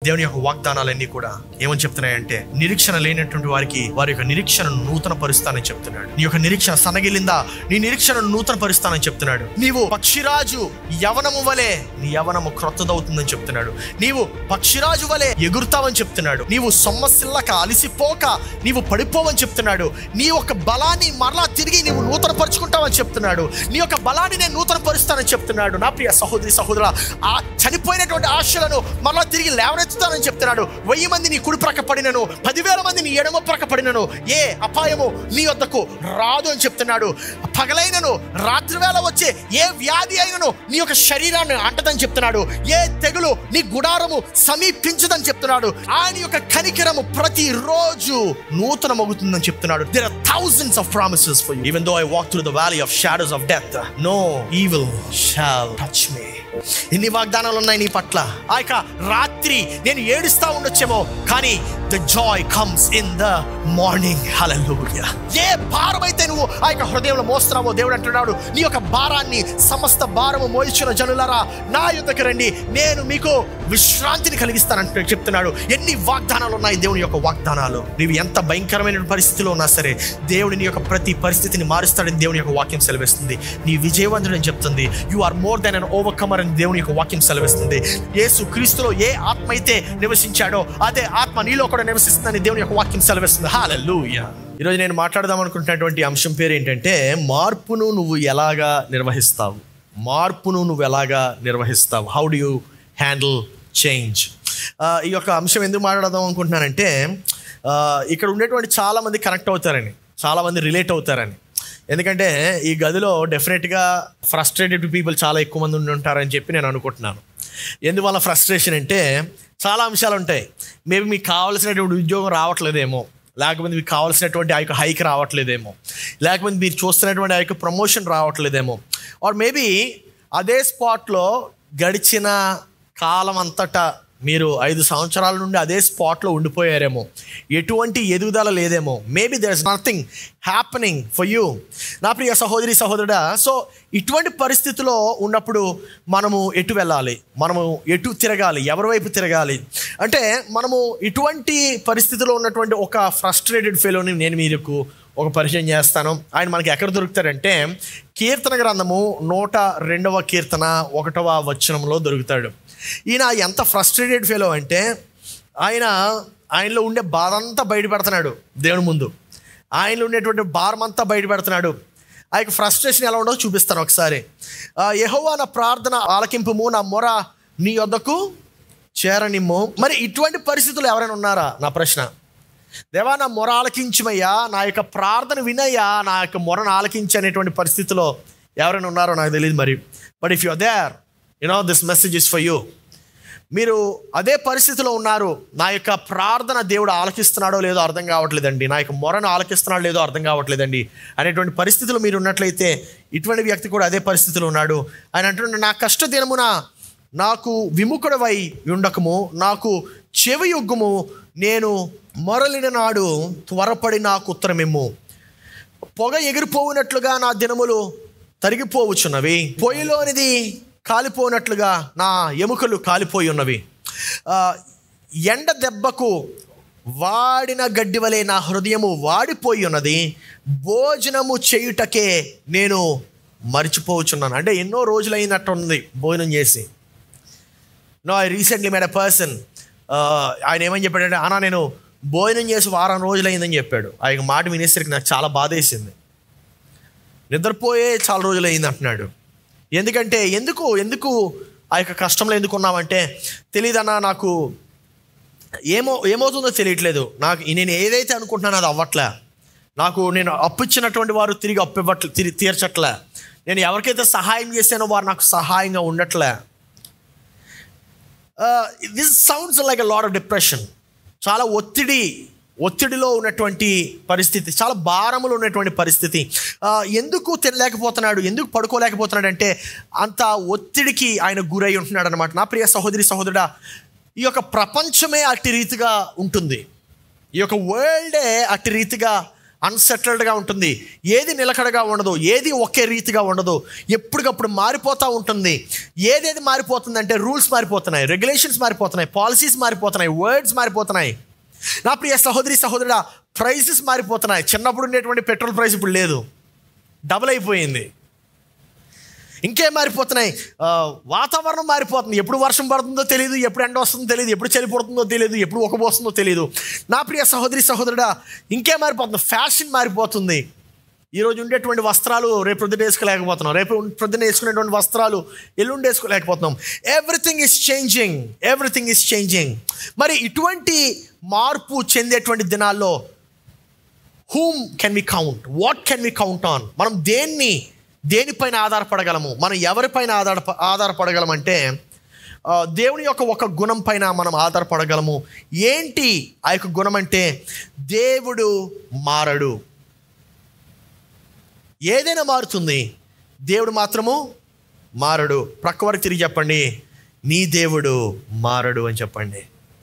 దేవుని యొక్క వాగ్దానాలన్నీ కూడా ఏమని చెప్తున్నాయంటే నిరీక్షణ లేనటువంటి వారికి వారి యొక్క నిరీక్షణను నూతన పరుస్తానని చెప్తున్నాడు నీ యొక్క నిరీక్షణ సనగిలిందా నీ నిరీక్షణను నూతన పరుస్తానని చెప్తున్నాడు నీవు పక్షిరాజు యవనము వలె నీ యవనము క్రొత్తదవుతుందని చెప్తున్నాడు నీవు పక్షిరాజు వలె ఎగురుతావని చెప్తున్నాడు నీవు సొమ్మసిల్లక అలిసిపోక నీవు పడిపోవని చెప్తున్నాడు నీ యొక్క బలాన్ని మరలా తిరిగి నీవు నూతన పరుచుకుంటావని చెప్తున్నాడు నీ యొక్క బలాన్ని నేను నూతన పరుస్తానని చెప్తున్నాడు నా ప్రియ సహోదరి సహోదర ఆ చనిపోయినటువంటి ఆశలను మరలా తిరిగి లేవనెత్తుతానని చెప్తున్నాడు వెయ్యి మంది నీ కుడి ప్రక్క పడినను పదివేల మంది నీ ఎడమ ప్రక్క పడినను ఏ అపాయము నీ వద్దకు రాదు అని చెప్తున్నాడు పగలైనను రాత్రి వేళ వచ్చే ఏ వ్యాధి అయినను నీ యొక్క శరీరాన్ని అంటదని చెప్తున్నాడు ఏ తెగులు నీ గుడారము సమీపించదని చెప్తున్నాడు ఆయన యొక్క కనికరము ప్రతిరోజు నూతనమవుతుందని చెప్తున్నాడు there are thousands of promises for you even though I walk through the valley of shadows of death no evil shall touch me ఎన్ని వాగ్దానాలు ఉన్నాయి నీ పట్ల ఆ యొక్క రాత్రి నేను ఏడుస్తా ఉండొచ్చేమో కానీ the joy comes in the morning hallelujah ఏ భారం అయితే నువ్వు ఆ యొక్క హృదయంలో మోస్తున్నావో దేవుడు అంటున్నాడు నీ యొక్క భారాన్ని సమస్త భారము మోయించిన జనులరా నా యుద్ధకి రండి నేను మీకు విశ్రాంతిని కలిగిస్తానంటూ చెప్తున్నాడు ఎన్ని వాగ్దానాలు ఉన్నాయి దేవుని యొక్క వాగ్దానాలు నీవు ఎంత భయంకరమైన పరిస్థితిలో ఉన్నా సరే దేవుడి నీ యొక్క ప్రతి పరిస్థితిని మారుస్తాడని దేవుని యొక్క వాక్యం సెలవిస్తుంది నీ విజయవంతుడని చెప్తుంది you are more than an overcomer అని దేవుని యొక్క వాక్యం సెలవిస్తుంది యేసు క్రీస్తులో ఏ ఆత్మ అయితే నివసించాడో అదే ఆత్మ నీలో కూడా నివసిస్తుందని దేవుని యొక్క వాక్యం సెలవిస్తుంది హాలూయా ఈరోజు నేను మాట్లాడదాం అనుకుంటున్నటువంటి అంశం పేరు ఏంటంటే మార్పును నువ్వు ఎలాగా నిర్వహిస్తావు మార్పును నువ్వు ఎలాగా నిర్వహిస్తావు how do you handle change ఈ యొక్క అంశం ఎందుకు మాట్లాడదాం అనుకుంటున్నానంటే ఆ, ఇక్కడ ఉండేటువంటి చాలామంది కనెక్ట్ అవుతారని చాలామంది రిలేట్ అవుతారని ఎందుకంటే ఈ గదిలో డెఫినెట్గా ఫ్రస్ట్రేటెడ్ పీపుల్ చాలా ఎక్కువ మంది ఉండి ఉంటారని చెప్పి నేను అనుకుంటున్నాను ఎందువల్ల ఫ్రస్ట్రేషన్ అంటే చాలా అంశాలు ఉంటాయి మేబీ మీకు కావాల్సినటువంటి ఉద్యోగం రావట్లేదేమో లేకపోతే మీకు కావాల్సినటువంటి ఆ యొక్క హైక్ రావట్లేదేమో లేకపోతే మీరు చూస్తున్నటువంటి ఆ యొక్క ప్రమోషన్ రావట్లేదేమో ఆర్ మేబీ అదే స్పాట్లో గడిచిన కాలం అంతటా మీరు ఐదు సంవత్సరాల నుండి అదే స్పాట్లో ఉండిపోయారేమో ఎటువంటి ఎదుగుదల లేదేమో maybe there is nothing happening for you నా ప్రియ సహోదరి సహోదరుడా సో ఇటువంటి పరిస్థితిలో ఉన్నప్పుడు మనము ఎటు వెళ్ళాలి మనము ఎటు తిరగాలి ఎవరి వైపు తిరగాలి అంటే మనము ఇటువంటి పరిస్థితిలో ఉన్నటువంటి ఒక ఫ్రస్ట్రేటెడ్ ఫెలోని నేను మీకు ఒక పరిచయం చేస్తాను ఆయన మనకి ఎక్కడ దొరుకుతాడంటే కీర్తన గ్రంథము నూట రెండవ కీర్తన ఒకటవ వచనంలో దొరుకుతాడు ఈయన ఎంత ఫ్రస్ట్రేటెడ్ ఫెలో అంటే ఆయన ఆయనలో ఉండే బాధ అంతా బయట పెడుతున్నాడు దేవుని ముందు ఆయనలో ఉండేటువంటి భారం అంతా బయట పెడుతున్నాడు ఆ యొక్క ఫ్రస్ట్రేషన్ ఎలా ఉండదో చూపిస్తాను ఒకసారి యహోవా నా ప్రార్థన ఆలకింపుము నా మొర నీ వద్దకు చేరనిమ్ము మరి ఇటువంటి పరిస్థితులు ఎవరైనా ఉన్నారా నా ప్రశ్న దేవా నా మొర ఆలకించమయ్యా నా యొక్క ప్రార్థన వినయ్యా నా యొక్క మొరను ఆలకించి అనేటువంటి పరిస్థితిలో ఎవరైనా ఉన్నారో నాకు తెలియదు మరి but if you there you know this message is for you మీరు అదే పరిస్థితిలో ఉన్నారు నా యొక్క ప్రార్థన దేవుడు ఆలకిస్తున్నాడో లేదో అర్థం కావట్లేదండి నా యొక్క మొరను ఆలకిస్తున్నాడో లేదో అర్థం కావట్లేదండి అనేటువంటి పరిస్థితులు మీరు ఉన్నట్లయితే ఇటువంటి వ్యక్తి కూడా అదే పరిస్థితిలో ఉన్నాడు ఆయన అంటున్నాడు నా కష్ట దినమున నాకు విముఖుడవై ఉండకము నాకు చెవి యొగ్గుము నేను మొరలిన నాడు త్వరపడి నాకు ఉత్తరమిమ్ము పొగ ఎగిరిపోవునట్లుగా నా దినములు తరిగిపోవచ్చున్నవి పొయ్యిలోనిది కాలిపోనట్లుగా నా ఎముకలు కాలిపోయి ఉన్నవి ఆ, ఎండ దెబ్బకు వాడిన గడ్డి వలె నా హృదయము వాడిపోయి ఉన్నది భోజనము చేయుటకే నేను మర్చిపోవచ్చున్నాను అంటే ఎన్నో రోజులైనట్టు ఉంది భోజనం చేసి no I recently made a person ఆయన ఏమని చెప్పాడంటే అన్నా నేను భోజనం చేసి వారం రోజులైందని చెప్పాడు ఆ యొక్క మాట వినేసరికి నాకు చాలా బాధేసింది నిద్రపోయే చాలా రోజులైంది అంటున్నాడు ఎందుకంటే ఎందుకు ఎందుకు ఆ యొక్క కష్టంలో ఎందుకు ఉన్నామంటే తెలియదన్నా నాకు ఏమో ఏమవుతుందో తెలియట్లేదు నాకు నేను ఏదైతే అనుకుంటున్నానో అది అవ్వట్లే నాకు నేను అప్పు ఇచ్చినటువంటి వారు తిరిగి అప్పు ఇవ్వట్లే తిరిగి తీర్చట్లే నేను ఎవరికైతే సహాయం చేశానో వారు నాకు సహాయంగా ఉండట్లే this sounds like a lot of depression చాలా ఒత్తిడి ఒత్తిడిలో ఉన్నటువంటి పరిస్థితి చాలా భారములో ఉన్నటువంటి పరిస్థితి ఆ, ఎందుకు తినలేకపోతున్నాడు ఎందుకు పడుకోలేకపోతున్నాడు అంటే అంత ఒత్తిడికి ఆయన గురై ఉంటున్నాడు అనమాట నా ప్రియ సహోదరి సహోదరుడా ఈ యొక్క ప్రపంచమే అట్టి రీతిగా ఉంటుంది ఈ యొక్క వరల్డే అట్టి రీతిగా అన్సెటిల్డ్గా ఉంటుంది ఏది నిలకడగా ఉండదు ఏది ఒకే రీతిగా ఉండదు ఎప్పటికప్పుడు మారిపోతూ ఉంటుంది ఏదేది మారిపోతుందంటే రూల్స్ మారిపోతున్నాయి రెగ్యులేషన్స్ మారిపోతున్నాయి పాలసీస్ మారిపోతున్నాయి వర్డ్స్ మారిపోతున్నాయి నా ప్రియ సహోదరి సహోదరుడా ప్రైసెస్ మారిపోతున్నాయి చిన్నప్పుడు ఉండేటువంటి పెట్రోల్ ప్రైస్ ఇప్పుడు లేదు డబుల్ అయిపోయింది ఇంకేం మారిపోతున్నాయి ఆ, వాతావరణం మారిపోతుంది ఎప్పుడు వర్షం పడుతుందో తెలియదు ఎప్పుడు ఎండ వస్తుందో తెలియదు ఎప్పుడు చలి పడుతుందో తెలియదు ఎప్పుడు ఉక్కబోస్తుందో తెలియదు నా ప్రియ సహోదరి సహోదరుడా ఇంకేం మారిపోతుంది ఫ్యాషన్ మారిపోతుంది ఈరోజు ఉండేటువంటి వస్త్రాలు రేపు ప్రొద్దున వేసుకోలేకపోతున్నాం రేపు ప్రొద్దున వేసుకునేటువంటి వస్త్రాలు ఎల్లుండి వేసుకోలేకపోతున్నాం everything is changing everything is changing మరి ఇటువంటి మార్పు చెందేటువంటి దినాల్లో whom can we count what can we count on మనం దేన్ని దేనిపైన ఆధారపడగలము మనం ఎవరిపైన ఆధార ఆధారపడగలం అంటే ఆ, దేవుని యొక్క ఒక గుణం పైన మనం ఆధారపడగలము ఏంటి ఆ యొక్క గుణం అంటే దేవుడు మారడు ఏదైనా మారుతుంది దేవుడు మాత్రము మారడు ప్రక్క వరకు తిరిగి చెప్పండి నీ దేవుడు మారడు అని చెప్పండి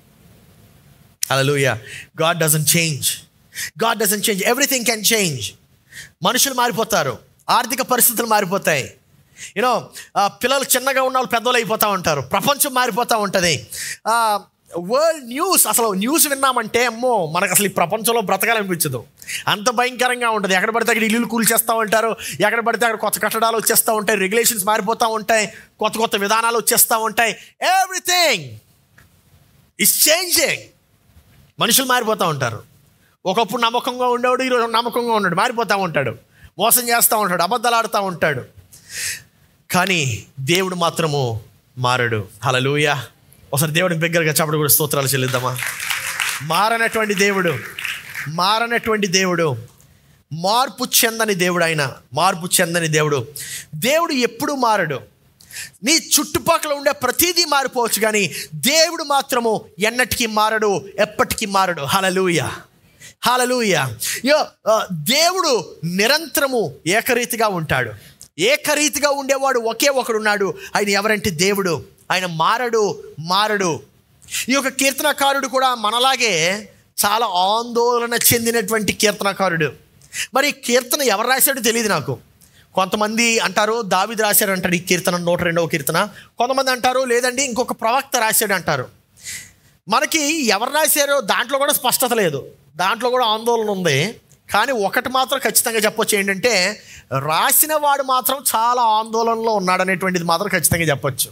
hallelujah God doesn't change God doesn't change everything can change మనుషులు మారిపోతారు ఆర్థిక పరిస్థితులు మారిపోతాయి యూనో పిల్లలు చిన్నగా ఉన్న వాళ్ళు పెద్దలు అయిపోతూ ఉంటారు ప్రపంచం మారిపోతూ ఉంటుంది వరల్డ్ న్యూస్ అసలు న్యూస్ విన్నామంటే అమ్మో మనకు అసలు ఈ ప్రపంచంలో బ్రతకాలనిపించదు అంత భయంకరంగా ఉంటుంది ఎక్కడ పడితే అక్కడ ఇల్లు కూల్చేస్తూ ఉంటారు ఎక్కడ పడితే అక్కడ కొత్త కట్టడాలు వచ్చేస్తూ ఉంటాయి రెగ్యులేషన్స్ మారిపోతూ ఉంటాయి కొత్త కొత్త విధానాలు వచ్చేస్తూ ఉంటాయి ఎవ్రీథింగ్ ఇస్ చేంజింగ్ మనుషులు మారిపోతూ ఉంటారు ఒకప్పుడు నమ్మకంగా ఉండేవాడు ఈరోజు నమ్మకంగా ఉన్నాడు మారిపోతూ ఉంటాడు మోసం చేస్తూ ఉంటాడు అబద్ధాలు ఆడుతూ ఉంటాడు కానీ దేవుడు మాత్రము మారడు హలలుయ ఒకసారి దేవుడికి దగ్గరగా చెప్పడం కూడా స్తోత్రాలు చెల్లిద్దామా మారనటువంటి దేవుడు మారనటువంటి దేవుడు మార్పు చెందని దేవుడు ఆయన మార్పు చెందని దేవుడు దేవుడు ఎప్పుడు మారడు నీ చుట్టుపక్కల ఉండే ప్రతిదీ మారిపోవచ్చు కానీ దేవుడు మాత్రము ఎన్నటికీ మారడు ఎప్పటికీ మారడు హలలుయ హలలుయ యో ఆ, దేవుడు నిరంతరము ఏకరీతిగా ఉంటాడు ఏకరీతిగా ఉండేవాడు ఒకే ఒకడు ఉన్నాడు ఆయన ఎవరంటే దేవుడు ఆయన మారడు మారడు ఈ యొక్క కీర్తనకారుడు కూడా మనలాగే చాలా ఆందోళన చెందినటువంటి కీర్తనకారుడు మరి ఈ కీర్తన ఎవరు రాశాడో తెలియదు నాకు కొంతమంది అంటారు దావిది రాశాడు అంటాడు ఈ కీర్తన నూట రెండవ కీర్తన కొంతమంది అంటారు లేదండి ఇంకొక ప్రవక్త రాశాడు అంటారు మనకి ఎవరు రాశారో దాంట్లో కూడా స్పష్టత లేదు దాంట్లో కూడా ఆందోళన ఉంది కానీ ఒకటి మాత్రం ఖచ్చితంగా చెప్పొచ్చు ఏంటంటే రాసిన వాడు మాత్రం చాలా ఆందోళనలో ఉన్నాడు అనేటువంటిది మాత్రం ఖచ్చితంగా చెప్పొచ్చు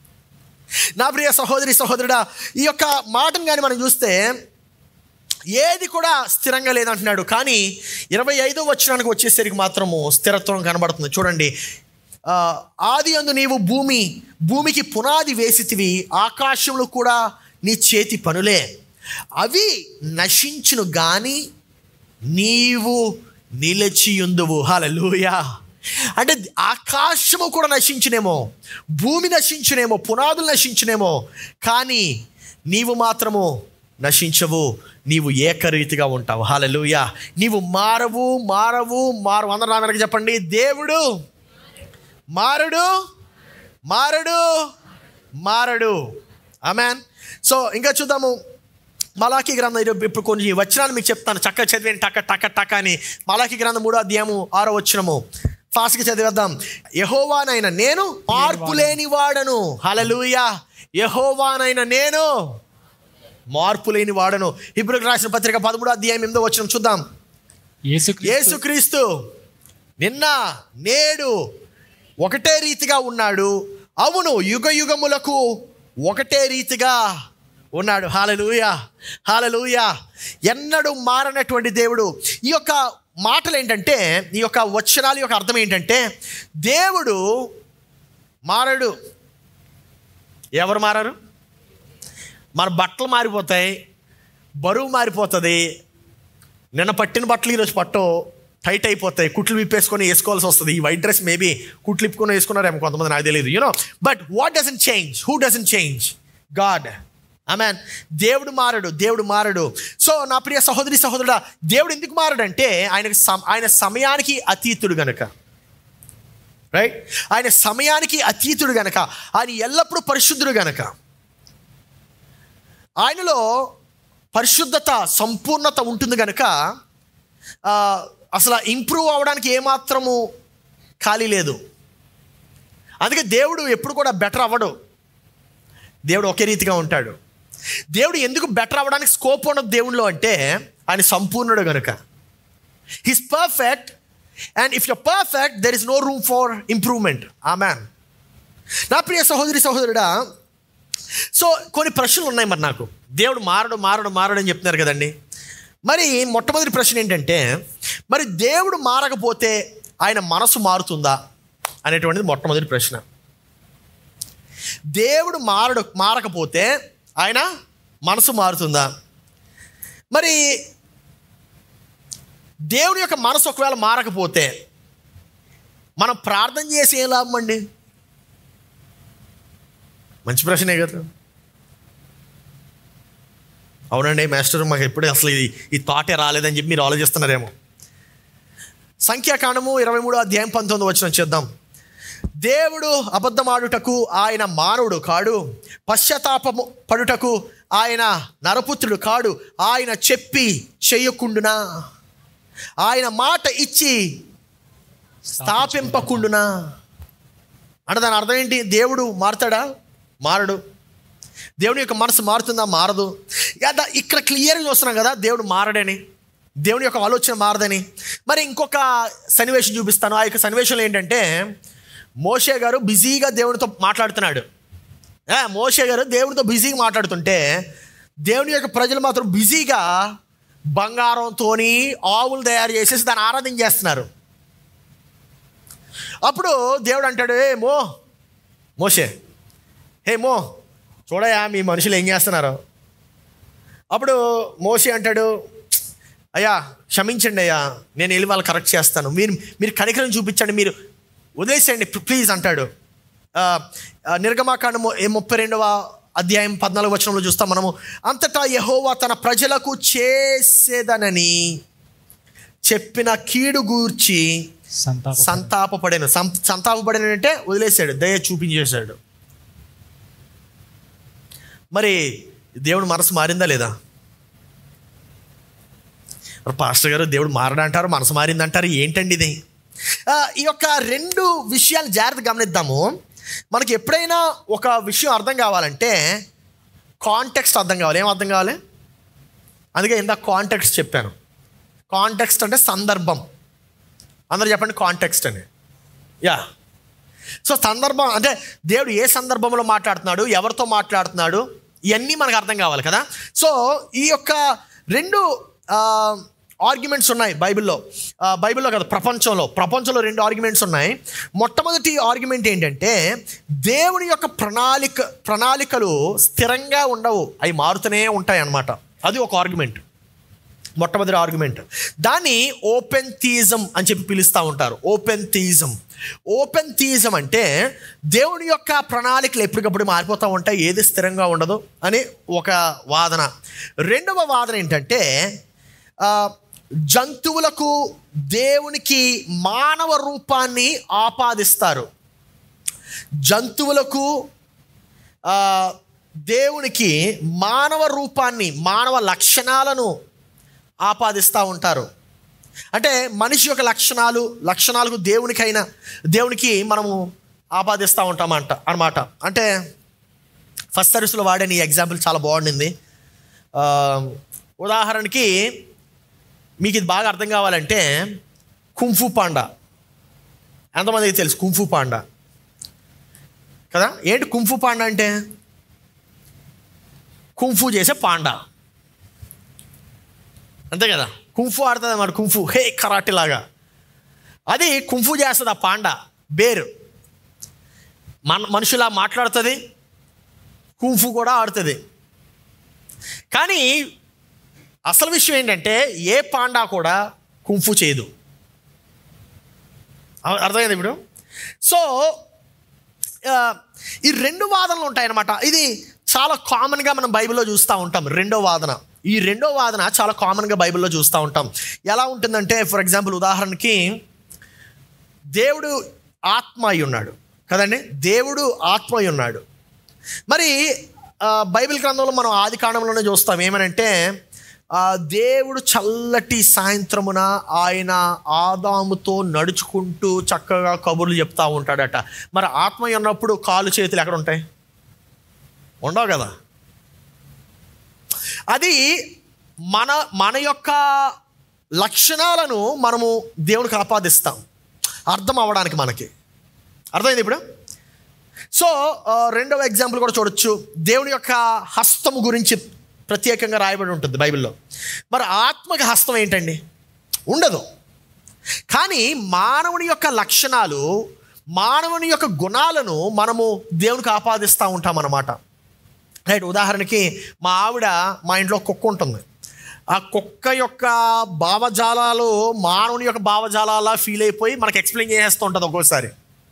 నా ప్రియ సహోదరి సహోదరుడా ఈ యొక్క మాటను కానీ మనం చూస్తే ఏది కూడా స్థిరంగా లేదంటున్నాడు కానీ ఇరవై ఐదో వచ్చినానికి వచ్చేసరికి మాత్రము స్థిరత్వం కనబడుతుంది చూడండి ఆ, ఆది అందు నీవు భూమి భూమికి పునాది వేసితివి ఆకాశంలో కూడా నీ చేతి పనులే అవి నశించును గాని నీవు నిలిచియుందువు హల్లెలూయా అంటే ఆకాశము కూడా నశించునేమో భూమి నశించునేమో పునాదులు నశించునేమో కానీ నీవు మాత్రము నశించవు నీవు ఏకరీతిగా ఉంటావు హల్లెలూయా నీవు మారవు మారవు మారు అందరూ నా వెనక చెప్పండి దేవుడు మారడు మారడు మారడు ఆమెన్ సో ఇంకా చూద్దాము మలాకి గ్రంథం ఇరు- ఇప్పుడు కొన్ని వచనాలు మీకు చెప్తాను చక్క చదివేయండి టక్క టక్క టక్క అని మలాకి గ్రంథం మూడో అధ్యాయము ఆరో వచ్చినము ఫాస్ట్గా చదివేద్దాం యహోవానైన నేను మార్పు లేని వాడను హలలుయా యహోవానైన నేను మార్పు లేని వాడను ఇప్పుడు రాసిన పత్రిక పదమూడో అధ్యాయం ఎనిమిదో వచ్చిన చూద్దాం యేసుక్రీస్తు యేసుక్రీస్తు నిన్న నేడు ఒకటే రీతిగా ఉన్నాడు అవును యుగ యుగములకు ఒకటే రీతిగా ఉన్నాడు హాలలుయ హాలలుయ ఎన్నడూ మారనటువంటి దేవుడు ఈ యొక్క మాటలు ఏంటంటే ఈ యొక్క వచనాల యొక్క అర్థం ఏంటంటే దేవుడు మారడు ఎవరు మారారు మన బట్టలు మారిపోతాయి బరువు మారిపోతుంది నిన్న పట్టిన బట్టలు ఈరోజు పట్టు టైట్ అయిపోతాయి కుట్లు విప్పేసుకొని వేసుకోవాల్సి వస్తుంది ఈ వైట్ డ్రెస్ మేబీ కుట్లు ఇప్పుకొని వేసుకున్నారేమో కొంతమంది నాకు తెలియదు you know but what doesn't change who doesn't change God amen దేవుడు మారడు దేవుడు మారడు సో నా ప్రియ సహోదరి సహోదరుడా దేవుడు ఎందుకు మారడంటే ఆయనకి సమ- ఆయన సమయానికి అతీతుడు గనుక రైట్ ఆయన సమయానికి అతీతుడు గనక ఆయన ఎల్లప్పుడూ పరిశుద్ధుడు గనక ఆయనలో పరిశుద్ధత సంపూర్ణత ఉంటుంది కనుక ఆ, అసలు ఇంప్రూవ్ అవ్వడానికి ఏమాత్రము ఖాళీ లేదు అందుకే దేవుడు ఎప్పుడు కూడా బెటర్ అవ్వడు దేవుడు ఒకే రీతిగా ఉంటాడు దేవుడు ఎందుకు బెటర్ అవ్వడానికి స్కోప్ ఉండదు దేవుడిలో అంటే ఆయన సంపూర్ణుడు కనుక his perfect and if you perfect there is no room for improvement amen నా ప్రియ సహోదరి సహోదరుడా సో కొన్ని ప్రశ్నలు ఉన్నాయి మరి నాకు దేవుడు మారడు మారడు మారడు అని చెప్తున్నారు కదండి మరి మొట్టమొదటి ప్రశ్న ఏంటంటే మరి దేవుడు మారకపోతే ఆయన మనసు మారుతుందా అనేటువంటిది మొట్టమొదటి ప్రశ్న దేవుడు మారడు మారకపోతే ఆయన మనసు మారుతుందా మరి దేవుడి యొక్క మనసు ఒకవేళ మారకపోతే మనం ప్రార్థన చేసి ఏం లాభం అండి మంచి ప్రశ్నే కదా అవునండి మాస్టర్ మాకు ఎప్పుడే అసలు ఇది ఈ థాటే రాలేదని చెప్పి మీరు ఆలోచిస్తున్నారేమో సంఖ్యాకాండము ఇరవై మూడు అధ్యాయం పంతొమ్మిది వచ్చిన చేద్దాం దేవుడు అబద్ధమాడుటకు ఆయన మానవుడు కాడు పశ్చాత్తాపము పడుటకు ఆయన నరపుత్రుడు కాడు ఆయన చెప్పి చెయ్యకుండునా ఆయన మాట ఇచ్చి స్థాపింపకుండునా అంటే దాని అర్థం ఏంటి దేవుడు మారుతాడా మారడు దేవుని యొక్క మనసు మారుతుందా మారదు యా- ఇక్కడ క్లియర్గా చూస్తున్నాం కదా దేవుడు మారడని దేవుని యొక్క ఆలోచన మారదని మరి ఇంకొక సన్నివేశం చూపిస్తాను ఆ యొక్క సన్నివేశంలో ఏంటంటే మోషే గారు బిజీగా దేవునితో మాట్లాడుతున్నాడు ఏ, మోషే గారు దేవునితో బిజీగా మాట్లాడుతుంటే దేవుని యొక్క ప్రజలు మాత్రం బిజీగా బంగారంతోని ఆవులు తయారు చేసేసి దాన్ని ఆరాధన చేస్తున్నారు అప్పుడు దేవుడు అంటాడు ఏ మో మోషే హే మో చూడయా మీ మనుషులు ఏం చేస్తున్నారు అప్పుడు మోషే అంటాడు అయ్యా క్షమించండి అయ్యా నేను వెళ్ళి వాళ్ళు కరెక్ట్ చేస్తాను మీరు మీరు కనికరం చూపించండి మీరు వదిలేసేయండి ప్లీజ్ అంటాడు ఆ, ఆ, నిర్గమాకాండము ఏ ముప్పై రెండవ అధ్యాయం పద్నాలుగు వచనంలో చూస్తాం మనము అంతటా యెహోవా తన ప్రజలకు చేసేదనని చెప్పిన కీడు గూర్చి సంతాప సంతాపపడాను సం సంతాపపడాను అంటే వదిలేశాడు దయ చూపించేశాడు మరి దేవుడు మనసు మారిందా లేదా మరి పాస్టర్ గారు దేవుడు మారడంటారు మనసు మారిందంటారు ఏంటండి ఇది ఆ, ఈ యొక్క రెండు విషయాలు జాగ్రత్త గమనిద్దాము మనకి ఎప్పుడైనా ఒక విషయం అర్థం కావాలంటే కాంటెక్స్ట్ అర్థం కావాలి ఏం అర్థం కావాలి అందుకే ఇంత కాంటెక్స్ట్ చెప్పాను కాంటెక్స్ట్ అంటే సందర్భం అందరు చెప్పండి కాంటెక్స్ట్ అని యా సో సందర్భం అంటే దేవుడు ఏ సందర్భంలో మాట్లాడుతున్నాడు ఎవరితో మాట్లాడుతున్నాడు ఇవన్నీ మనకు అర్థం కావాలి కదా సో ఈ యొక్క రెండు ఆర్గ్యుమెంట్స్ ఉన్నాయి బైబిల్లో ఆ, బైబిల్లో కదా ప్రపంచంలో ప్రపంచంలో రెండు ఆర్గ్యుమెంట్స్ ఉన్నాయి మొట్టమొదటి ఆర్గ్యుమెంట్ ఏంటంటే దేవుని యొక్క ప్రణాళిక ప్రణాళికలు స్థిరంగా ఉండవు అవి మారుతూనే ఉంటాయి అన్నమాట అది ఒక ఆర్గ్యుమెంట్ మొట్టమొదటి ఆర్గ్యుమెంట్ దాన్ని ఓపెన్ థీజం అని చెప్పి పిలుస్తూ ఉంటారు ఓపెన్ థీజం ఓపెన్ థీజం అంటే దేవుని యొక్క ప్రణాళికలు ఎప్పటికప్పుడు మారిపోతూ ఉంటాయి ఏది స్థిరంగా ఉండదు అని ఒక వాదన రెండవ వాదన ఏంటంటే ఆ, జంతువులకు దేవునికి మానవ రూపాన్ని ఆపాదిస్తారు జంతువులకు ఆ, దేవునికి మానవ రూపాన్ని మానవ లక్షణాలను ఆపాదిస్తూ ఉంటారు అంటే మనిషి యొక్క లక్షణాలు లక్షణాలకు దేవునికైనా దేవునికి మనము ఆపాదిస్తూ ఉంటామంట అనమాట అంటే ఫస్ట్ సర్వీస్లో వాడిన ఈ ఎగ్జాంపుల్ చాలా బాగుండింది ఆ, ఉదాహరణకి మీకు ఇది బాగా అర్థం కావాలంటే కుంఫు పాండా ఎంతమందికి తెలుసు కుంఫు పాండా కదా ఏంటి కుంఫు పాండా అంటే కుంఫు చేసే పాండా అంతే కదా కుంఫు ఆడుతుంది అన్నమాట కుంఫు హే కరాటే లాగా అది కుంఫు చేస్తుంది ఆ పాండా బేరు మన మనుషులా మాట్లాడుతుంది కుంఫు కూడా ఆడుతుంది కానీ అసలు విషయం ఏంటంటే ఏ పాండా కూడా కుంఫు చేయదు అర్థ- అర్థమైంది ఇప్పుడు సో ఆ, ఈ రెండు వాదనలు ఉంటాయన్నమాట ఇది చాలా కామన్గా మనం బైబిల్లో చూస్తూ ఉంటాం రెండో వాదన ఈ రెండో వాదన చాలా కామన్గా బైబిల్లో చూస్తూ ఉంటాం ఎలా ఉంటుందంటే ఫర్ ఎగ్జాంపుల్ ఉదాహరణకి దేవుడు ఆత్మ అయి ఉన్నాడు కదండి దేవుడు ఆత్మ అయి ఉన్నాడు మరి ఆ, బైబిల్ గ్రంథంలో మనం ఆది కాండంలోనే చూస్తాం ఏమనంటే ఆ దేవుడు చల్లటి సాయంత్రమున ఆయన ఆదాముతో నడుచుకుంటూ చక్కగా కబుర్లు చెప్తా ఉంటాడట మరి ఆత్మ ఉన్నప్పుడు కాలు చేతులు ఎక్కడ ఉంటాయి ఉండవు కదా అది మన మన యొక్క లక్షణాలను మనము దేవుడికి ఆపాదిస్తాం అర్థం అవ్వడానికి మనకి అర్థమైంది ఇప్పుడు సో ఆ, రెండవ ఎగ్జాంపుల్ కూడా చూడొచ్చు దేవుని యొక్క హస్తము గురించి ప్రత్యేకంగా రాయబడి ఉంటుంది బైబిల్లో మరి ఆత్మకి హస్తం ఏంటండి ఉండదు కానీ మానవుని యొక్క లక్షణాలు మానవుని యొక్క గుణాలను మనము దేవునికి ఆపాదిస్తూ ఉంటాం అన్నమాట రైట్ ఉదాహరణకి మా ఆవిడ మా ఇంట్లో కుక్క ఉంటుంది ఆ కుక్క యొక్క భావజాలాలు మానవుని యొక్క భావజాలాలా ఫీల్ అయిపోయి మనకి ఎక్స్ప్లెయిన్ చేసేస్తూ ఉంటుంది ఒక్కోసారి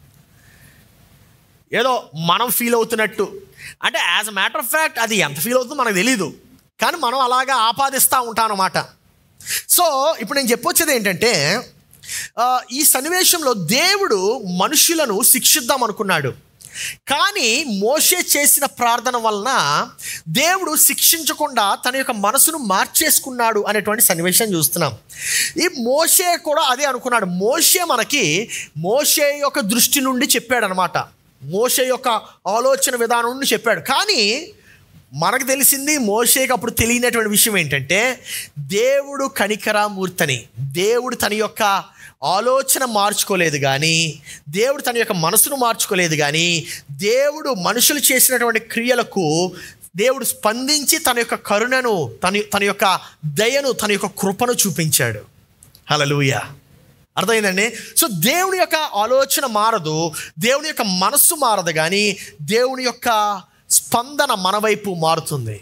ఏదో మనం ఫీల్ అవుతున్నట్టు అంటే as a matter of fact అది ఎంత ఫీల్ అవుతుందో మనకు తెలియదు కానీ మనం అలాగా ఆపాదిస్తూ ఉంటాం అన్నమాట సో ఇప్పుడు నేను చెప్పొచ్చేది ఏంటంటే ఆ, ఈ సన్నివేశంలో దేవుడు మనుషులను శిక్షిద్దాం అనుకున్నాడు కానీ మోషే చేసిన ప్రార్థన వలన దేవుడు శిక్షించకుండా తన యొక్క మనసును మార్చేసుకున్నాడు అనేటువంటి సన్నివేశం చూస్తున్నాం ఈ మోషే కూడా అదే అనుకున్నాడు మోషే మనకి మోషే యొక్క దృష్టి నుండి చెప్పాడనమాట మోషే యొక్క ఆలోచన విధానం నుండి చెప్పాడు కానీ మనకు తెలిసింది మోషేకి అప్పుడు తెలియనటువంటి విషయం ఏంటంటే దేవుడు కనికరామూర్తని దేవుడు తన యొక్క ఆలోచన మార్చుకోలేదు కానీ దేవుడు తన యొక్క మనసును మార్చుకోలేదు కానీ దేవుడు మనుషులు చేసినటువంటి క్రియలకు దేవుడు స్పందించి తన యొక్క కరుణను తన తన యొక్క దయను తన యొక్క కృపను చూపించాడు హలలుయ అర్థమైందండి సో దేవుని యొక్క ఆలోచన మారదు దేవుని యొక్క మనస్సు మారదు కానీ దేవుని యొక్క స్పందన మన వైపు మారుతుంది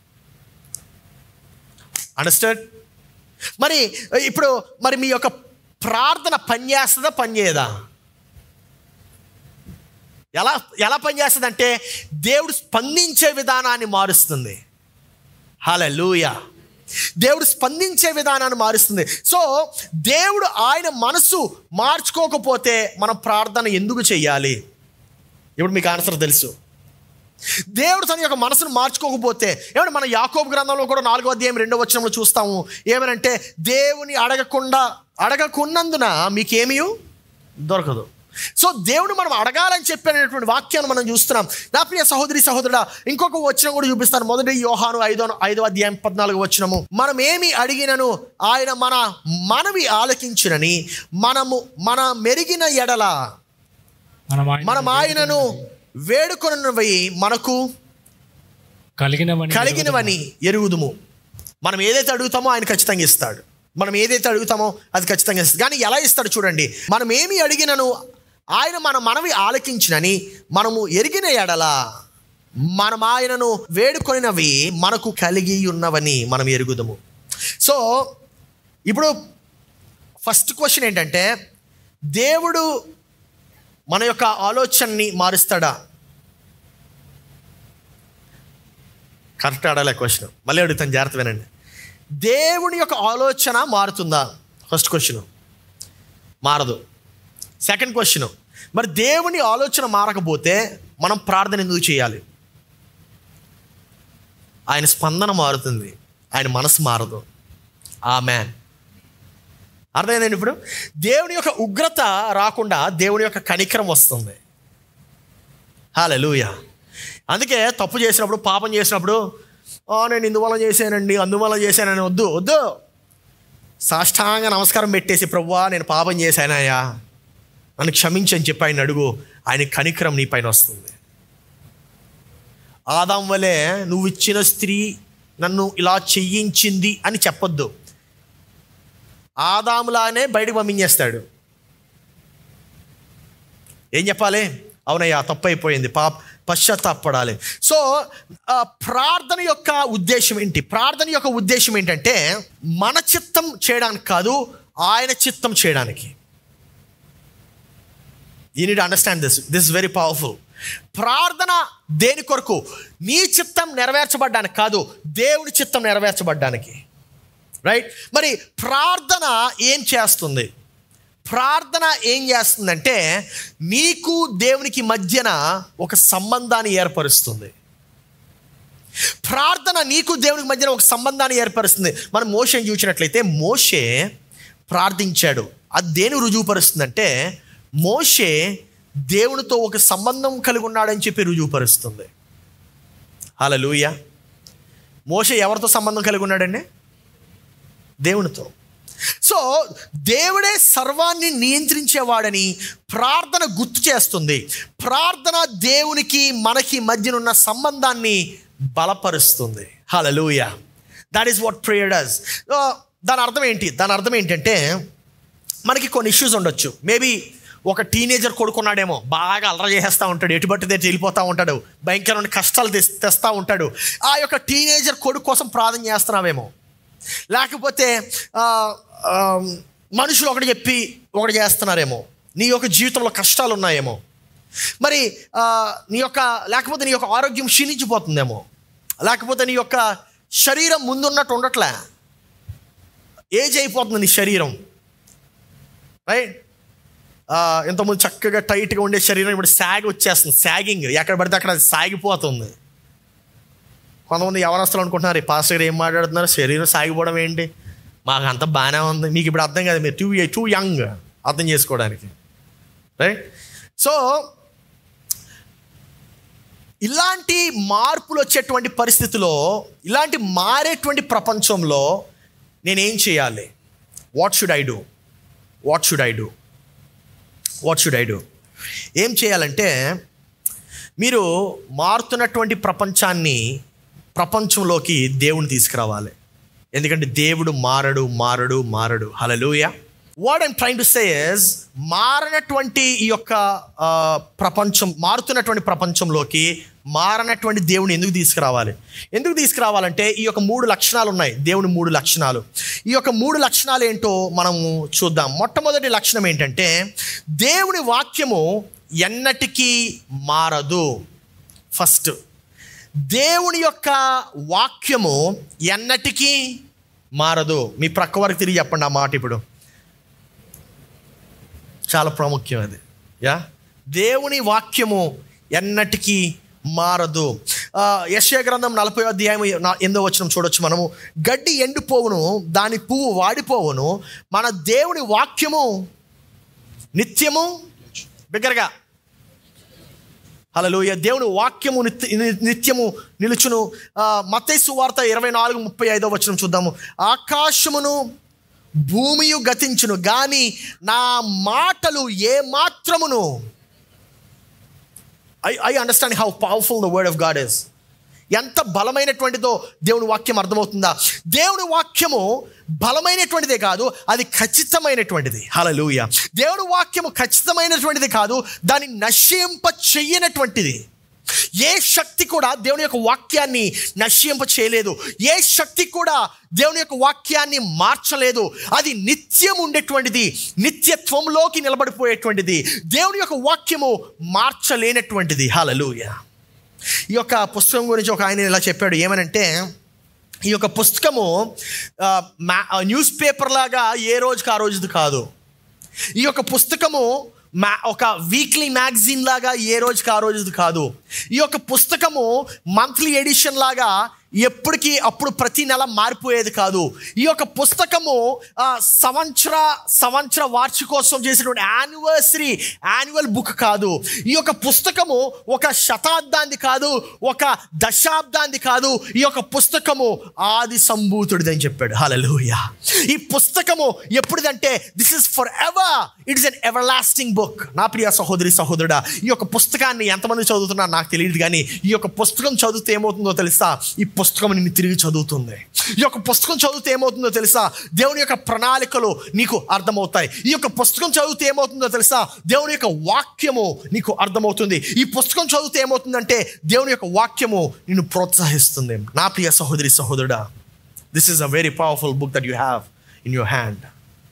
అండర్స్టాండ్ మరి ఇప్పుడు మరి మీ యొక్క ప్రార్థన పనిచేస్తుందా పనిచేయదా ఎలా ఎలా పనిచేస్తుంది అంటే దేవుడు స్పందించే విధానాన్ని మారుస్తుంది హలలుయ దేవుడు స్పందించే విధానాన్ని మారుస్తుంది సో దేవుడు ఆయన మనసు మార్చుకోకపోతే మనం ప్రార్థన ఎందుకు చెయ్యాలి ఇప్పుడు మీకు ఆన్సర్ తెలుసు దేవుడు తన యొక్క మనసును మార్చుకోకపోతే ఏమంటే మన యాకోబు గ్రంథంలో కూడా నాలుగో అధ్యాయం రెండో వచనంలో చూస్తాము ఏమనంటే దేవుని అడగకుండా అడగకున్నందున మీకేమీ దొరకదు సో దేవుడు మనం అడగాలని చెప్పినటువంటి వాక్యాన్ని మనం చూస్తున్నాం నా ప్రియ సహోదరి సహోదరుడా ఇంకొక వచనం కూడా చూపిస్తాను మొదటి యోహాను ఐదో ఐదో అధ్యాయం పద్నాలుగు వచనము మనం ఏమి అడిగినను ఆయన మన మనవి ఆలకించునని మనము మన మెరిగిన ఎడల మనం ఆయన మనం ఆయనను వేడుకొనవి మనకు కలిగినవని కలిగినవని ఎరుగుదుము మనం ఏదైతే అడుగుతామో ఆయన ఖచ్చితంగా ఇస్తాడు మనం ఏదైతే అడుగుతామో అది ఖచ్చితంగా ఇస్తాడు కానీ ఎలా ఇస్తాడు చూడండి మనం ఏమి అడిగినను ఆయన మన మనవి ఆలకించినని మనము ఎరిగిన ఎడల మనం ఆయనను వేడుకొనినవి మనకు కలిగి ఉన్నవని మనం ఎరుగుదము సో ఇప్పుడు ఫస్ట్ క్వశ్చన్ ఏంటంటే దేవుడు మన యొక్క ఆలోచనని మారుస్తాడా కరెక్ట్ అడగలే క్వశ్చన్ మళ్ళీ అడుగుతాను జాగ్రత్త వినండి దేవుని యొక్క ఆలోచన మారుతుందా ఫస్ట్ క్వశ్చన్ మారదు సెకండ్ క్వశ్చన్ మరి దేవుని ఆలోచన మారకపోతే మనం ప్రార్థన ఎందుకు చేయాలి ఆయన స్పందన మారుతుంది ఆయన మనసు మారదు ఆ మ్యాన్ అర్థమైందండి ఇప్పుడు దేవుని యొక్క ఉగ్రత రాకుండా దేవుని యొక్క కనికరం వస్తుంది హాలూయ అందుకే తప్పు చేసినప్పుడు పాపం చేసినప్పుడు "ఆ, నేను ఇందువల్ల చేశానండి అందువల్ల చేశానని వద్దు వద్దు సాష్టాంగ నమస్కారం పెట్టేసి ప్రవ్వా నేను పాపం చేశానయ్యా నన్ను క్షమించని చెప్పి ఆయన అడుగు ఆయన కనికరం నీ పైన వస్తుంది ఆదాం వలె నువ్వు ఇచ్చిన స్త్రీ నన్ను ఇలా చెయ్యించింది అని చెప్పొద్దు ఆదాములానే బయటకు పంపించేస్తాడు ఏం చెప్పాలి అవునయ్యా తప్పు అయిపోయింది పాప పశ్చాత్తాపడాలి సో ఆ, ప్రార్థన యొక్క ఉద్దేశం ఏంటి ప్రార్థన యొక్క ఉద్దేశం ఏంటంటే మన చిత్తం చేయడానికి కాదు ఆయన చిత్తం చేయడానికి you need understand this this very powerful ప్రార్థన దేని కొరకు నీ చిత్తం నెరవేర్చబడ్డానికి కాదు దేవుని చిత్తం నెరవేర్చబడ్డానికి రైట్ మరి ప్రార్థన ఏం చేస్తుంది ప్రార్థన ఏం చేస్తుందంటే నీకు దేవునికి మధ్యన ఒక సంబంధాన్ని ఏర్పరుస్తుంది ప్రార్థన నీకు దేవునికి మధ్యన ఒక సంబంధాన్ని ఏర్పరుస్తుంది మనం మోషేని చూసినట్లయితే మోషే ప్రార్థించాడు అది దేని రుజువుపరుస్తుందంటే మోషే దేవునితో ఒక సంబంధం కలిగి ఉన్నాడని చెప్పి రుజువుపరుస్తుంది హలలుయ మోషే ఎవరితో సంబంధం కలిగి ఉన్నాడండి దేవునితో సో దేవుడే సర్వాన్ని నియంత్రించేవాడని ప్రార్థన గుర్తు చేస్తుంది ప్రార్థన దేవునికి మనకి మధ్యనున్న సంబంధాన్ని బలపరుస్తుంది hallelujah that is what prayer does దాని అర్థం ఏంటి దాని అర్థం ఏంటంటే మనకి కొన్ని ఇష్యూస్ ఉండొచ్చు మేబీ ఒక టీనేజర్ కొడుకున్నాడేమో బాగా అలర చేసేస్తూ ఉంటాడు ఎటుబట్టిదే వెళ్ళిపోతూ ఉంటాడు భయంకరమైన కష్టాలు తెస్ తెస్తూ ఉంటాడు ఆ యొక్క టీనేజర్ కొడుకు కోసం ప్రార్థన చేస్తున్నావేమో లేకపోతే ఆ, ఆ, మనుషులు ఒకటి చెప్పి ఒకటి చేస్తున్నారేమో నీ యొక్క జీవితంలో కష్టాలు ఉన్నాయేమో మరి ఆ, నీ యొక్క లేకపోతే నీ యొక్క ఆరోగ్యం క్షీణించిపోతుందేమో లేకపోతే నీ యొక్క శరీరం ముందున్నట్టు ఉండట్లే ఏజ్ అయిపోతుంది నీ శరీరం రైట్ ఇంతకుముందు చక్కగా టైట్గా ఉండే శరీరం ఇప్పుడు సాగి వచ్చేస్తుంది సాగింగ్ ఎక్కడ పడితే అక్కడ అది సాగిపోతుంది కొంతమంది యవనస్తులు అనుకుంటున్నారు "ఈ పాస్టర్ గారు ఏం మాట్లాడుతున్నారు శరీరం సాగిపోవడం ఏంటి మాకు అంత బాగానే ఉంది మీకు ఇప్పుడు అర్థం కాదు మీరు టూ టూ యంగ్ అర్థం చేసుకోవడానికి రైట్ సో ఇలాంటి మార్పులు వచ్చేటువంటి పరిస్థితిలో ఇలాంటి మారేటువంటి ప్రపంచంలో నేనేం చేయాలి what should I do what should I do what should I do ఏం చేయాలంటే మీరు మారుతున్నటువంటి ప్రపంచాన్ని ప్రపంచంలోకి దేవుని తీసుకురావాలి ఎందుకంటే దేవుడు మారడు మారడు మారడు hallelujah what I'm trying to says మారనటువంటి ఈ యొక్క ఆ, ప్రపంచం మారుతున్నటువంటి ప్రపంచంలోకి మారనటువంటి దేవుని ఎందుకు తీసుకురావాలి ఎందుకు తీసుకురావాలంటే ఈ యొక్క మూడు లక్షణాలు ఉన్నాయి దేవుని మూడు లక్షణాలు ఈ యొక్క మూడు లక్షణాలు ఏంటో మనము చూద్దాం మొట్టమొదటి లక్షణం ఏంటంటే దేవుని వాక్యము ఎన్నటికీ మారదు ఫస్ట్ దేవుని యొక్క వాక్యము ఎన్నటికీ మారదు మీ ప్రక్క వరకు తిరిగి చెప్పండి ఆ మాట ఇప్పుడు చాలా ప్రాముఖ్యం అది యా దేవుని వాక్యము ఎన్నటికీ మారదు ఆ, యెషయా గ్రంథం నలభై అధ్యాయం నా- ఎనిమిదో వచనం చూడొచ్చు మనము గడ్డి ఎండిపోవును దాని పువ్వు వాడిపోవును మన దేవుని వాక్యము నిత్యము బిగ్గరగా హల్లెలూయా దేవుని వాక్యము నిత్య ని- నిత్యము నిలుచును మత్తైసు వార్త ఇరవై నాలుగు ముప్పై ఐదో వచనం చూద్దాము ఆకాశమును భూమియు గతించును గాని నా మాటలు ఏ మాత్రమును I I understand how powerful the word of God is ఎంత బలమైనటువంటిదో దేవుని వాక్యం అర్థమవుతుందా దేవుని వాక్యము బలమైనటువంటిదే కాదు అది ఖచ్చితమైనటువంటిది హలలుయ దేవుని వాక్యము ఖచ్చితమైనటువంటిది కాదు దాన్ని నశింప చెయ్యనటువంటిది ఏ శక్తి కూడా దేవుని యొక్క వాక్యాన్ని నశింప చేయలేదు ఏ శక్తి కూడా దేవుని యొక్క వాక్యాన్ని మార్చలేదు అది నిత్యం ఉండేటువంటిది నిత్యత్వంలోకి నిలబడిపోయేటువంటిది దేవుని యొక్క వాక్యము మార్చలేనటువంటిది హలలుయ ఈ యొక్క పుస్తకం గురించి ఒక ఆయన ఇలా చెప్పాడు ఏమనంటే ఈ యొక్క పుస్తకము ఆ, మా న్యూస్ పేపర్ లాగా ఏ రోజుకి ఆ రోజుది కాదు ఈ యొక్క పుస్తకము మా ఒక వీక్లీ మ్యాగజైన్ లాగా ఏ రోజుకి ఆ రోజుది కాదు ఈ యొక్క పుస్తకము మంత్లీ ఎడిషన్ లాగా ఎప్పటికీ అప్పుడు ప్రతి నెల మారిపోయేది కాదు ఈ యొక్క పుస్తకము ఆ, సంవత్సర సంవత్సర వార్షికోత్సవం చేసినటువంటి యానివర్సరీ యాన్యువల్ బుక్ కాదు ఈ యొక్క పుస్తకము ఒక శతాబ్దాన్ని కాదు ఒక దశాబ్దాన్ని కాదు ఈ యొక్క పుస్తకము ఆది సంభూతుడిది అని చెప్పాడు హలలుయ ఈ పుస్తకము ఎప్పుడుదంటే this is forever it is an everlasting book నా ప్రియ సహోదరి సహోదరుడా ఈ యొక్క పుస్తకాన్ని ఎంతమంది చదువుతున్నారు నాకు తెలియదు కానీ ఈ యొక్క పుస్తకం చదివితే ఏమవుతుందో తెలుసా ఈ పుస్తకం నిన్ను తిరిగి చదువుతుంది ఈ యొక్క పుస్తకం చదివితే ఏమవుతుందో తెలుసా దేవుని యొక్క ప్రణాళికలు నీకు అర్థమవుతాయి ఈ యొక్క పుస్తకం చదివితే ఏమవుతుందో తెలుసా దేవుని యొక్క వాక్యము నీకు అర్థమవుతుంది ఈ పుస్తకం చదివితే ఏమవుతుందంటే దేవుని యొక్క వాక్యము నిన్ను ప్రోత్సహిస్తుంది నా ప్రియ సహోదరి సహోదరుడా this is a very powerful book that you have in your hand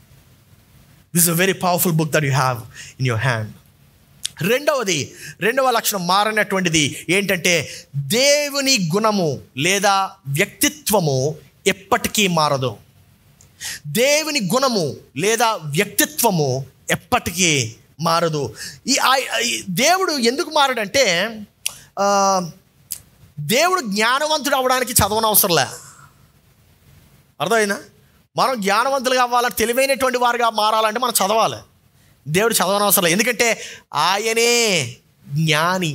this is a very powerful book that you have in your hand రెండవది రెండవ లక్షణం మారనటువంటిది ఏంటంటే దేవుని గుణము లేదా వ్యక్తిత్వము ఎప్పటికీ మారదు దేవుని గుణము లేదా వ్యక్తిత్వము ఎప్పటికీ మారదు ఈ ఆ- ఈ దేవుడు ఎందుకు మారడంటే ఆ, దేవుడు జ్ఞానవంతుడు అవ్వడానికి చదవనవసరంలే అర్థమైందా మనం జ్ఞానవంతులు కావాలంటే తెలివైనటువంటి వారుగా మారాలంటే మనం చదవాలి దేవుడు చదవనవసరం లేదు ఎందుకంటే ఆయనే జ్ఞాని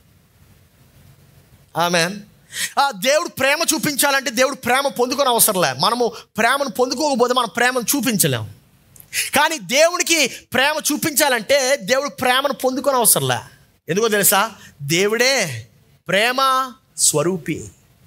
ఆమె దేవుడు ప్రేమ చూపించాలంటే దేవుడు ప్రేమ పొందుకొని అవసరంలే మనము ప్రేమను పొందుకోకపోతే మనం ప్రేమను చూపించలేము కానీ దేవునికి ప్రేమ చూపించాలంటే దేవుడు ప్రేమను పొందుకొని అవసరంలే ఎందుకో తెలుసా దేవుడే ప్రేమ స్వరూపి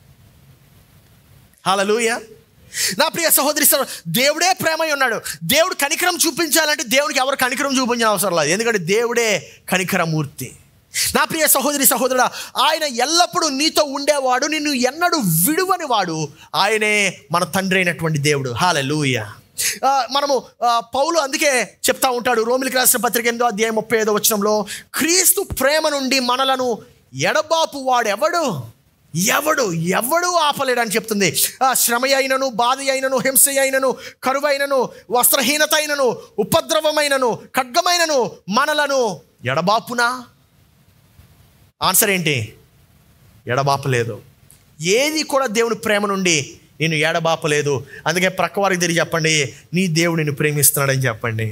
హలలుయ నా ప్రియ సహోదరి సహో- దేవుడే ప్రేమై ఉన్నాడు దేవుడు కనికరం చూపించాలంటే దేవునికి ఎవరు కనికరం చూపించిన అవసరం లేదు ఎందుకంటే దేవుడే కనికరమూర్తి నా ప్రియ సహోదరి సహోదరుడా ఆయన ఎల్లప్పుడూ నీతో ఉండేవాడు నిన్ను ఎన్నడూ విడువని వాడు ఆయనే మన తండ్రి అయినటువంటి దేవుడు హాలూయ మనము ఆ, పౌలు అందుకే చెప్తా ఉంటాడు రోమిలికి రాసిన పత్రిక ఎనిమిదో అధ్యాయం ముప్పై ఐదో వచనంలో క్రీస్తు ప్రేమ నుండి మనలను ఎడబాపు వాడెవడు ఎవడు ఎవడు ఆపలేడని చెప్తుంది ఆ శ్రమ అయినను బాధ అయినను హింస అయినను కరువైనను వస్త్రహీనత అయినను ఉపద్రవమైనను ఖడ్గమైనను మనలను ఎడబాపునా ఆన్సర్ ఏంటి ఎడబాపలేదు ఏది కూడా దేవుని ప్రేమ నుండి నేను ఎడబాపలేదు అందుకే ప్రక్క వారికి తిరిగి చెప్పండి నీ దేవుడు నిన్ను ప్రేమిస్తున్నాడని చెప్పండి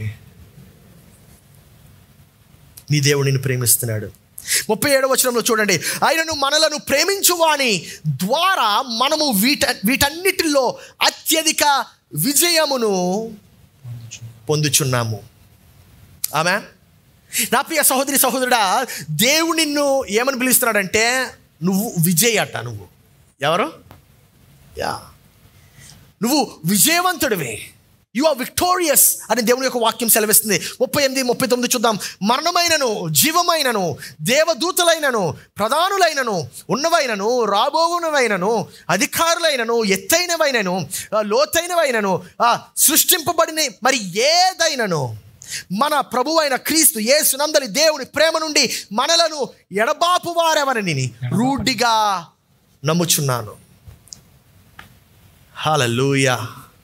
నీ దేవుడు నిన్ను ప్రేమిస్తున్నాడు ముప్పై ఏడవ వచనంలో చూడండి ఆయనను మనలను ప్రేమించువాని ద్వారా మనము వీట వీటన్నిటిలో అత్యధిక విజయమును పొందుచున్నాము ఆమె నా ప్రియ సహోదరి సహోదరుడా దేవుడు నిన్ను ఏమని పిలుస్తున్నాడంటే నువ్వు విజయ్ అట నువ్వు ఎవరు యా నువ్వు విజయవంతుడివి యు ఆర్ విక్టోరియస్ అని దేవుని యొక్క వాక్యం సెలవిస్తుంది ముప్పై ఎనిమిది ముప్పై తొమ్మిది చూద్దాం మరణమైనను జీవమైనను దేవదూతలైనను ప్రధానులైనను ఉన్నవైనను రాబోవునవైనను అధికారులైనను ఎత్తైనవైనను ఆ, లోతైనవైనను ఆ, సృష్టింపబడిన మరి ఏదైనను మన ప్రభు అయిన క్రీస్తు యేసునందరి దేవుని ప్రేమ నుండి మనలను ఎడబాపు వారెవరని రూఢిగా నమ్ముచున్నాను హల్లెలూయా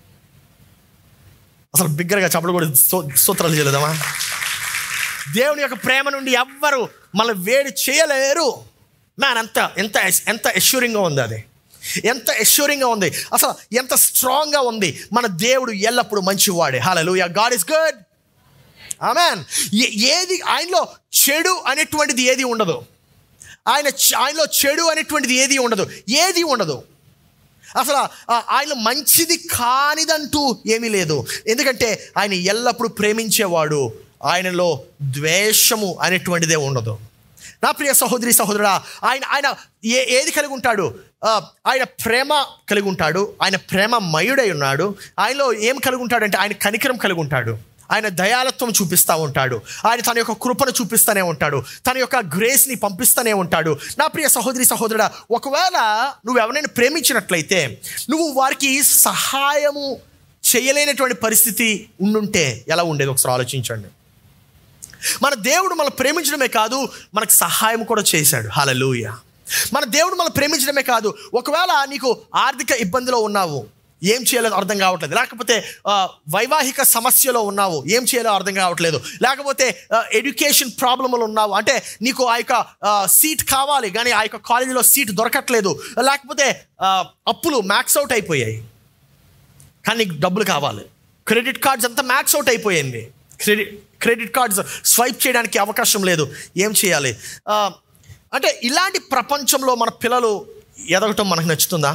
అసలు బిగ్గరగా చెప్పడం కూడా స్తో- స్తోత్రాలు చేయలేదమ్మా దేవుని యొక్క ప్రేమ నుండి ఎవ్వరు మన వేడి చేయలేరు మ్యాన్ ఎంత ఎంత ఎంత ఎష్యూరింగ్గా ఉంది అది ఎంత ఎష్యూరింగ్గా ఉంది అసలు ఎంత స్ట్రాంగ్గా ఉంది మన దేవుడు ఎల్లప్పుడూ మంచివాడే hallelujah God is good amen ఏది ఆయనలో చెడు అనేటువంటిది ఏది ఉండదు ఆయన చ- ఆయనలో చెడు అనేటువంటిది ఏది ఉండదు ఏది ఉండదు అసలు ఆ- ఆయన మంచిది కానిదంటూ ఏమీ లేదు ఎందుకంటే ఆయన ఎల్లప్పుడూ ప్రేమించేవాడు ఆయనలో ద్వేషము అనేటువంటిదే ఉండదు నా ప్రియ సహోదరి సహోదరుడా ఆయన ఆయన ఏ ఏది కలిగి ఉంటాడు ఆ, ఆయన ప్రేమ కలిగి ఉంటాడు ఆయన ప్రేమ మయుడై ఉన్నాడు ఆయనలో ఏం కలిగి ఉంటాడంటే ఆయన కనికరం కలిగి ఉంటాడు ఆయన దయాలత్వం చూపిస్తూ ఉంటాడు ఆయన తన యొక్క కృపను చూపిస్తూనే ఉంటాడు తన యొక్క గ్రేస్ని పంపిస్తూనే ఉంటాడు నా ప్రియ సహోదరి సహోదరుడా ఒకవేళ నువ్వు ఎవరైనా ప్రేమించినట్లయితే నువ్వు వారికి సహాయము చేయలేనటువంటి పరిస్థితి ఉండుంటే ఎలా ఉండేది ఒకసారి ఆలోచించండి మన దేవుడు మనం ప్రేమించడమే కాదు మనకు సహాయం కూడా చేశాడు హలలుయ మన దేవుడు మనం ప్రేమించడమే కాదు ఒకవేళ నీకు ఆర్థిక ఇబ్బందిలో ఉన్నావు ఏం చేయాలో అర్థం కావట్లేదు లేకపోతే ఆ, వైవాహిక సమస్యలో ఉన్నావు ఏం చేయాలో అర్థం కావట్లేదు లేకపోతే ఎడ్యుకేషన్ ప్రాబ్లంలో ఉన్నావు అంటే నీకు ఆ యొక్క సీట్ కావాలి కానీ ఆ యొక్క కాలేజీలో సీట్ దొరకట్లేదు లేకపోతే ఆ, అప్పులు మ్యాక్స్ అవుట్ అయిపోయాయి కానీ నీకు డబ్బులు కావాలి క్రెడిట్ కార్డ్స్ అంతా మ్యాక్స్ అవుట్ అయిపోయింది క్రెడిట్ క్రెడిట్ కార్డ్స్ స్వైప్ చేయడానికి అవకాశం లేదు ఏం చేయాలి ఆ, అంటే ఇలాంటి ప్రపంచంలో మన పిల్లలు ఎదగటం మనకు నచ్చుతుందా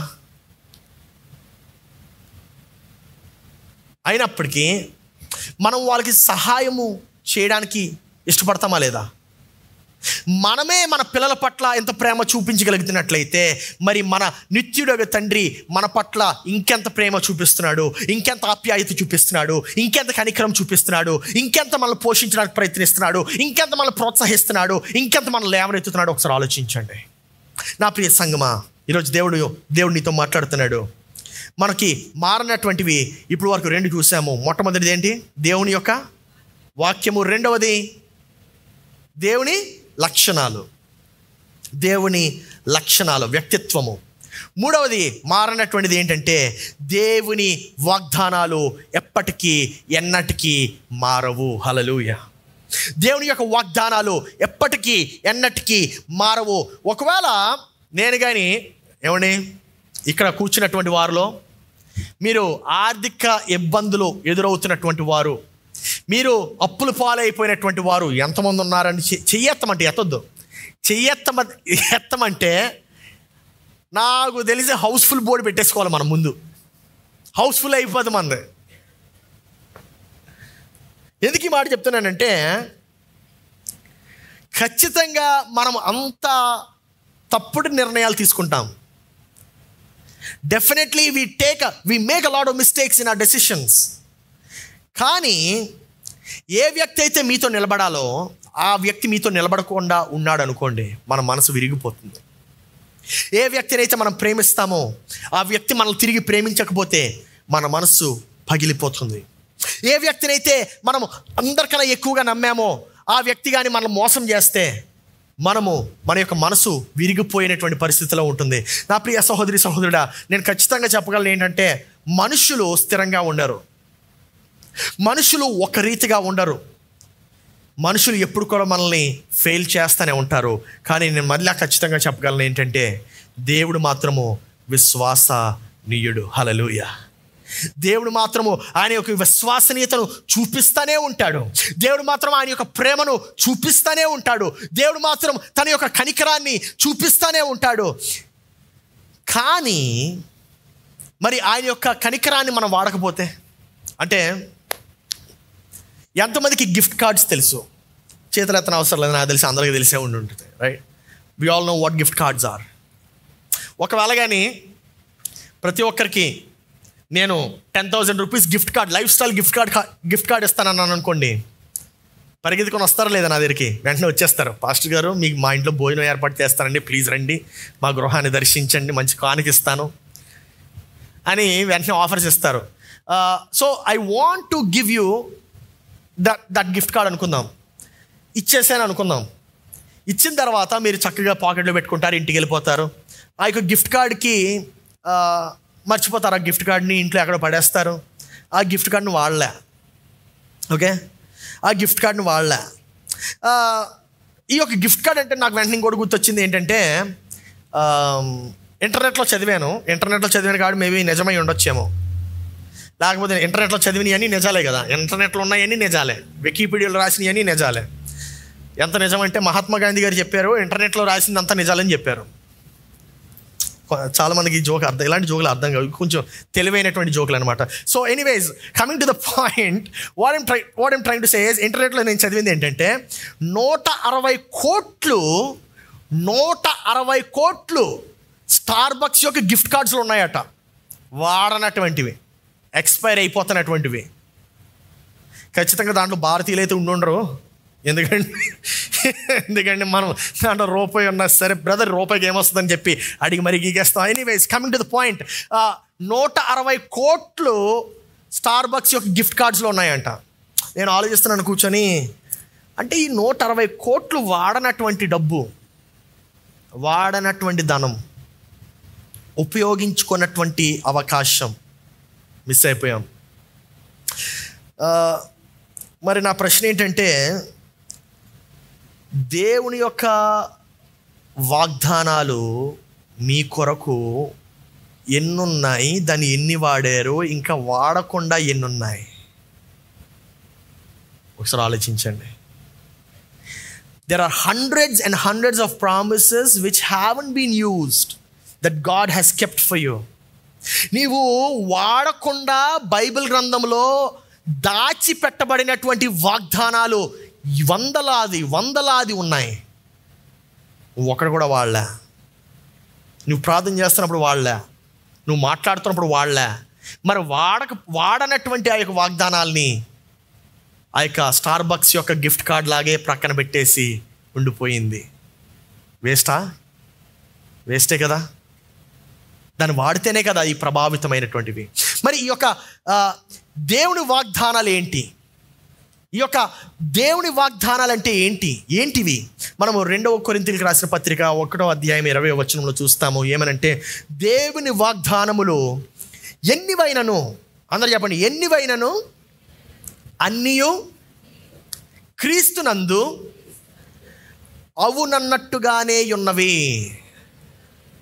అయినప్పటికీ మనం వాళ్ళకి సహాయము చేయడానికి ఇష్టపడతామా లేదా మనమే మన పిల్లల పట్ల ఎంత ప్రేమ చూపించగలుగుతున్నట్లయితే మరి మన నిత్యుడొక తండ్రి మన పట్ల ఇంకెంత ప్రేమ చూపిస్తున్నాడు ఇంకెంత ఆప్యాయత చూపిస్తున్నాడు ఇంకెంత కనికరం చూపిస్తున్నాడు ఇంకెంత మనల్ని పోషించడానికి ప్రయత్నిస్తున్నాడు ఇంకెంత మనల్ని ప్రోత్సహిస్తున్నాడు ఇంకెంత మనం లేవనెత్తుతున్నాడు ఒకసారి ఆలోచించండి నా ప్రియ సంగమా ఈరోజు దేవుడు దేవుడు నీతో మాట్లాడుతున్నాడు మనకి మారినటువంటివి ఇప్పుడు వరకు రెండు చూసాము మొట్టమొదటిది ఏంటి దేవుని యొక్క వాక్యము రెండవది దేవుని లక్షణాలు దేవుని లక్షణాలు వ్యక్తిత్వము మూడవది మారనటువంటిది ఏంటంటే దేవుని వాగ్దానాలు ఎప్పటికీ ఎన్నటికీ మారవు హలలుయ దేవుని యొక్క వాగ్దానాలు ఎప్పటికీ ఎన్నటికీ మారవు ఒకవేళ నేను కానీ ఏమండి ఇక్కడ కూర్చున్నటువంటి వారిలో మీరు ఆర్థిక ఇబ్బందులు ఎదురవుతున్నటువంటి వారు మీరు అప్పులు పాలైపోయినటువంటి వారు ఎంతమంది ఉన్నారని చె- చెయ్యెత్తమంటే ఎత్తొద్దు చెయ్యెత్తమ ఎత్తమంటే నాకు తెలిసి హౌస్ఫుల్ బోర్డు పెట్టేసుకోవాలి మనం ముందు హౌస్ఫుల్ అయిపోతుంది మనది ఎందుకు ఈ మాట చెప్తున్నానంటే ఖచ్చితంగా మనం అంత తప్పుడు నిర్ణయాలు తీసుకుంటాం definitely we take we make a lot of mistakes in our decisions కానీ ఏ వ్యక్తి అయితే మీతో నిలబడాలో ఆ వ్యక్తి మీతో నిలబడకుండా ఉన్నాడు అనుకోండి మన మనసు విరిగిపోతుంది ఏ వ్యక్తినైతే మనం ప్రేమిస్తామో ఆ వ్యక్తి మనల్ని తిరిగి ప్రేమించకపోతే మన మనస్సు పగిలిపోతుంది ఏ వ్యక్తినైతే మనం అందరికన్నా ఎక్కువగా నమ్మామో ఆ వ్యక్తి కానీ మనల్ని మోసం చేస్తే మనము మన యొక్క మనసు విరిగిపోయినటువంటి పరిస్థితిలో ఉంటుంది నా ప్రియ సహోదరి సహోదరుడా నేను ఖచ్చితంగా చెప్పగలను ఏంటంటే మనుషులు స్థిరంగా ఉండరు మనుషులు ఒక రీతిగా ఉండరు మనుషులు ఎప్పుడు కూడా మనల్ని ఫెయిల్ చేస్తూనే ఉంటారు కానీ నేను మళ్ళీ ఖచ్చితంగా చెప్పగలను ఏంటంటే దేవుడు మాత్రము విశ్వాసనీయుడు హలలుయ దేవుడు మాత్రము ఆయన యొక్క విశ్వసనీయతను చూపిస్తూనే ఉంటాడు దేవుడు మాత్రం ఆయన యొక్క ప్రేమను చూపిస్తూనే ఉంటాడు దేవుడు మాత్రం తన యొక్క కనికరాన్ని చూపిస్తూనే ఉంటాడు కానీ మరి ఆయన యొక్క కనికరాన్ని మనం వాడకపోతే అంటే ఎంతమందికి గిఫ్ట్ కార్డ్స్ తెలుసు చేతులు ఎత్తన అవసరం లేదు నాకు తెలిసి అందరికీ తెలిసే ఉండి ఉంటుంది right we all know what gift cards are ఒకవేళ కానీ ప్రతి ఒక్కరికి నేను ten thousand rupees gift card lifestyle gift card gift card ఇస్తానన్నాను అనుకోండి పరిగెత్తుకొని వస్తారా లేదా నా దగ్గరికి వెంటనే వచ్చేస్తారు పాస్టర్ గారు మీకు మా ఇంట్లో భోజనం ఏర్పాటు చేస్తానండి ప్లీజ్ రండి మా గృహాన్ని దర్శించండి మంచి కానుక ఇస్తాను అని వెంటనే ఆఫర్స్ ఇస్తారు so I want to give you that that gift card అనుకుందాం ఇచ్చేసాను అనుకుందాం ఇచ్చిన తర్వాత మీరు చక్కగా పాకెట్లో పెట్టుకుంటారు ఇంటికి వెళ్ళిపోతారు ఆ యొక్క గిఫ్ట్ కార్డ్కి ఆ, మర్చిపోతారు ఆ గిఫ్ట్ కార్డ్ని ఇంట్లో ఎక్కడ పడేస్తారు ఆ గిఫ్ట్ కార్డ్ని వాడలే ఓకే ఆ గిఫ్ట్ కార్డ్ని వాడలే ఆ, ఈ యొక్క గిఫ్ట్ కార్డ్ అంటే నాకు వెంటనే ఇంకోటి గుర్తొచ్చింది ఏంటంటే ఆ, ఇంటర్నెట్లో చదివాను ఇంటర్నెట్లో చదివిన కార్డు మేబీ నిజమై ఉండొచ్చేమో లేకపోతే ఇంటర్నెట్లో చదివినవన్నీ నిజాలే కదా ఇంటర్నెట్లో ఉన్నాయన్నీ నిజాలే వికీపీడియాలో రాసినవన్నీ నిజాలే ఎంత నిజమంటే మహాత్మా గాంధీ గారు చెప్పారు ఇంటర్నెట్లో రాసిందంతా నిజాలని చెప్పారు కొ- చాలా మందికి ఈ జోక్ అర్థం ఇలాంటి జోకులు అర్థం కావు కొంచెం తెలివైనటువంటి జోకులు అనమాట so anyways coming to the point what I'm try what I'm trying to says ఇంటర్నెట్లో నేను చదివింది ఏంటంటే నూట అరవై కోట్లు నూట అరవై కోట్లు స్టార్ బక్స్ యొక్క గిఫ్ట్ కార్డ్స్లో ఉన్నాయట వాడనటువంటివి ఎక్స్పైర్ అయిపోతున్నటువంటివి ఖచ్చితంగా దాంట్లో భారతీయులు అయితే ఉండుండరు ఎందుకంటే ఎందుకంటే మనం దాంట్లో రూపాయి ఉన్నా సరే బ్రదర్ రూపాయికి ఏమొస్తుందని చెప్పి అడిగి మరి గీకేస్తాం anyways coming to the point నూట అరవై కోట్లు స్టార్ బక్స్ యొక్క గిఫ్ట్ కార్డ్స్లో ఉన్నాయంట నేను ఆలోచిస్తున్నాను కూర్చొని అంటే ఈ నూట అరవై కోట్లు వాడనటువంటి డబ్బు వాడనటువంటి ధనం ఉపయోగించుకున్నటువంటి అవకాశం మిస్ అయిపోయాం ఆ, మరి నా ప్రశ్న ఏంటంటే దేవుని యొక్క వాగ్దానాలు మీ కొరకు ఎన్నున్నాయి దాన్ని ఎన్ని వాడారు ఇంకా వాడకుండా ఎన్నున్నాయి ఒకసారి ఆలోచించండి there are hundreds and hundreds of promises which haven't been used that God has kept for you. నీవు వాడకుండా బైబిల్ గ్రంథంలో దాచిపెట్టబడినటువంటి వాగ్దానాలు వందలాది వందలాది ఉన్నాయి నువ్వు ఒకటి కూడా వాడలే నువ్వు ప్రార్థన చేస్తున్నప్పుడు వాడలే నువ్వు మాట్లాడుతున్నప్పుడు వాడలే మరి వాడక వాడనటువంటి ఆ యొక్క వాగ్దానాల్ని ఆ యొక్క స్టార్ బక్స్ యొక్క గిఫ్ట్ కార్డ్ లాగే ప్రక్కన పెట్టేసి ఉండిపోయింది వేస్టా వేస్టే కదా దాన్ని వాడితేనే కదా ఈ ప్రభావితమైనటువంటివి మరి ఈ యొక్క ఆ, దేవుని వాగ్దానాలు ఏంటి ఈ యొక్క దేవుని వాగ్దానాలు అంటే ఏంటి ఏంటివి మనము రెండవ కొరింతలకు రాసిన పత్రిక ఒకటో అధ్యాయం ఇరవై వచనంలో చూస్తాము ఏమనంటే దేవుని వాగ్దానములు ఎన్నివైనను అందరు చెప్పండి ఎన్నివైనను అన్నీయు క్రీస్తునందు అవునన్నట్టుగానే ఉన్నవి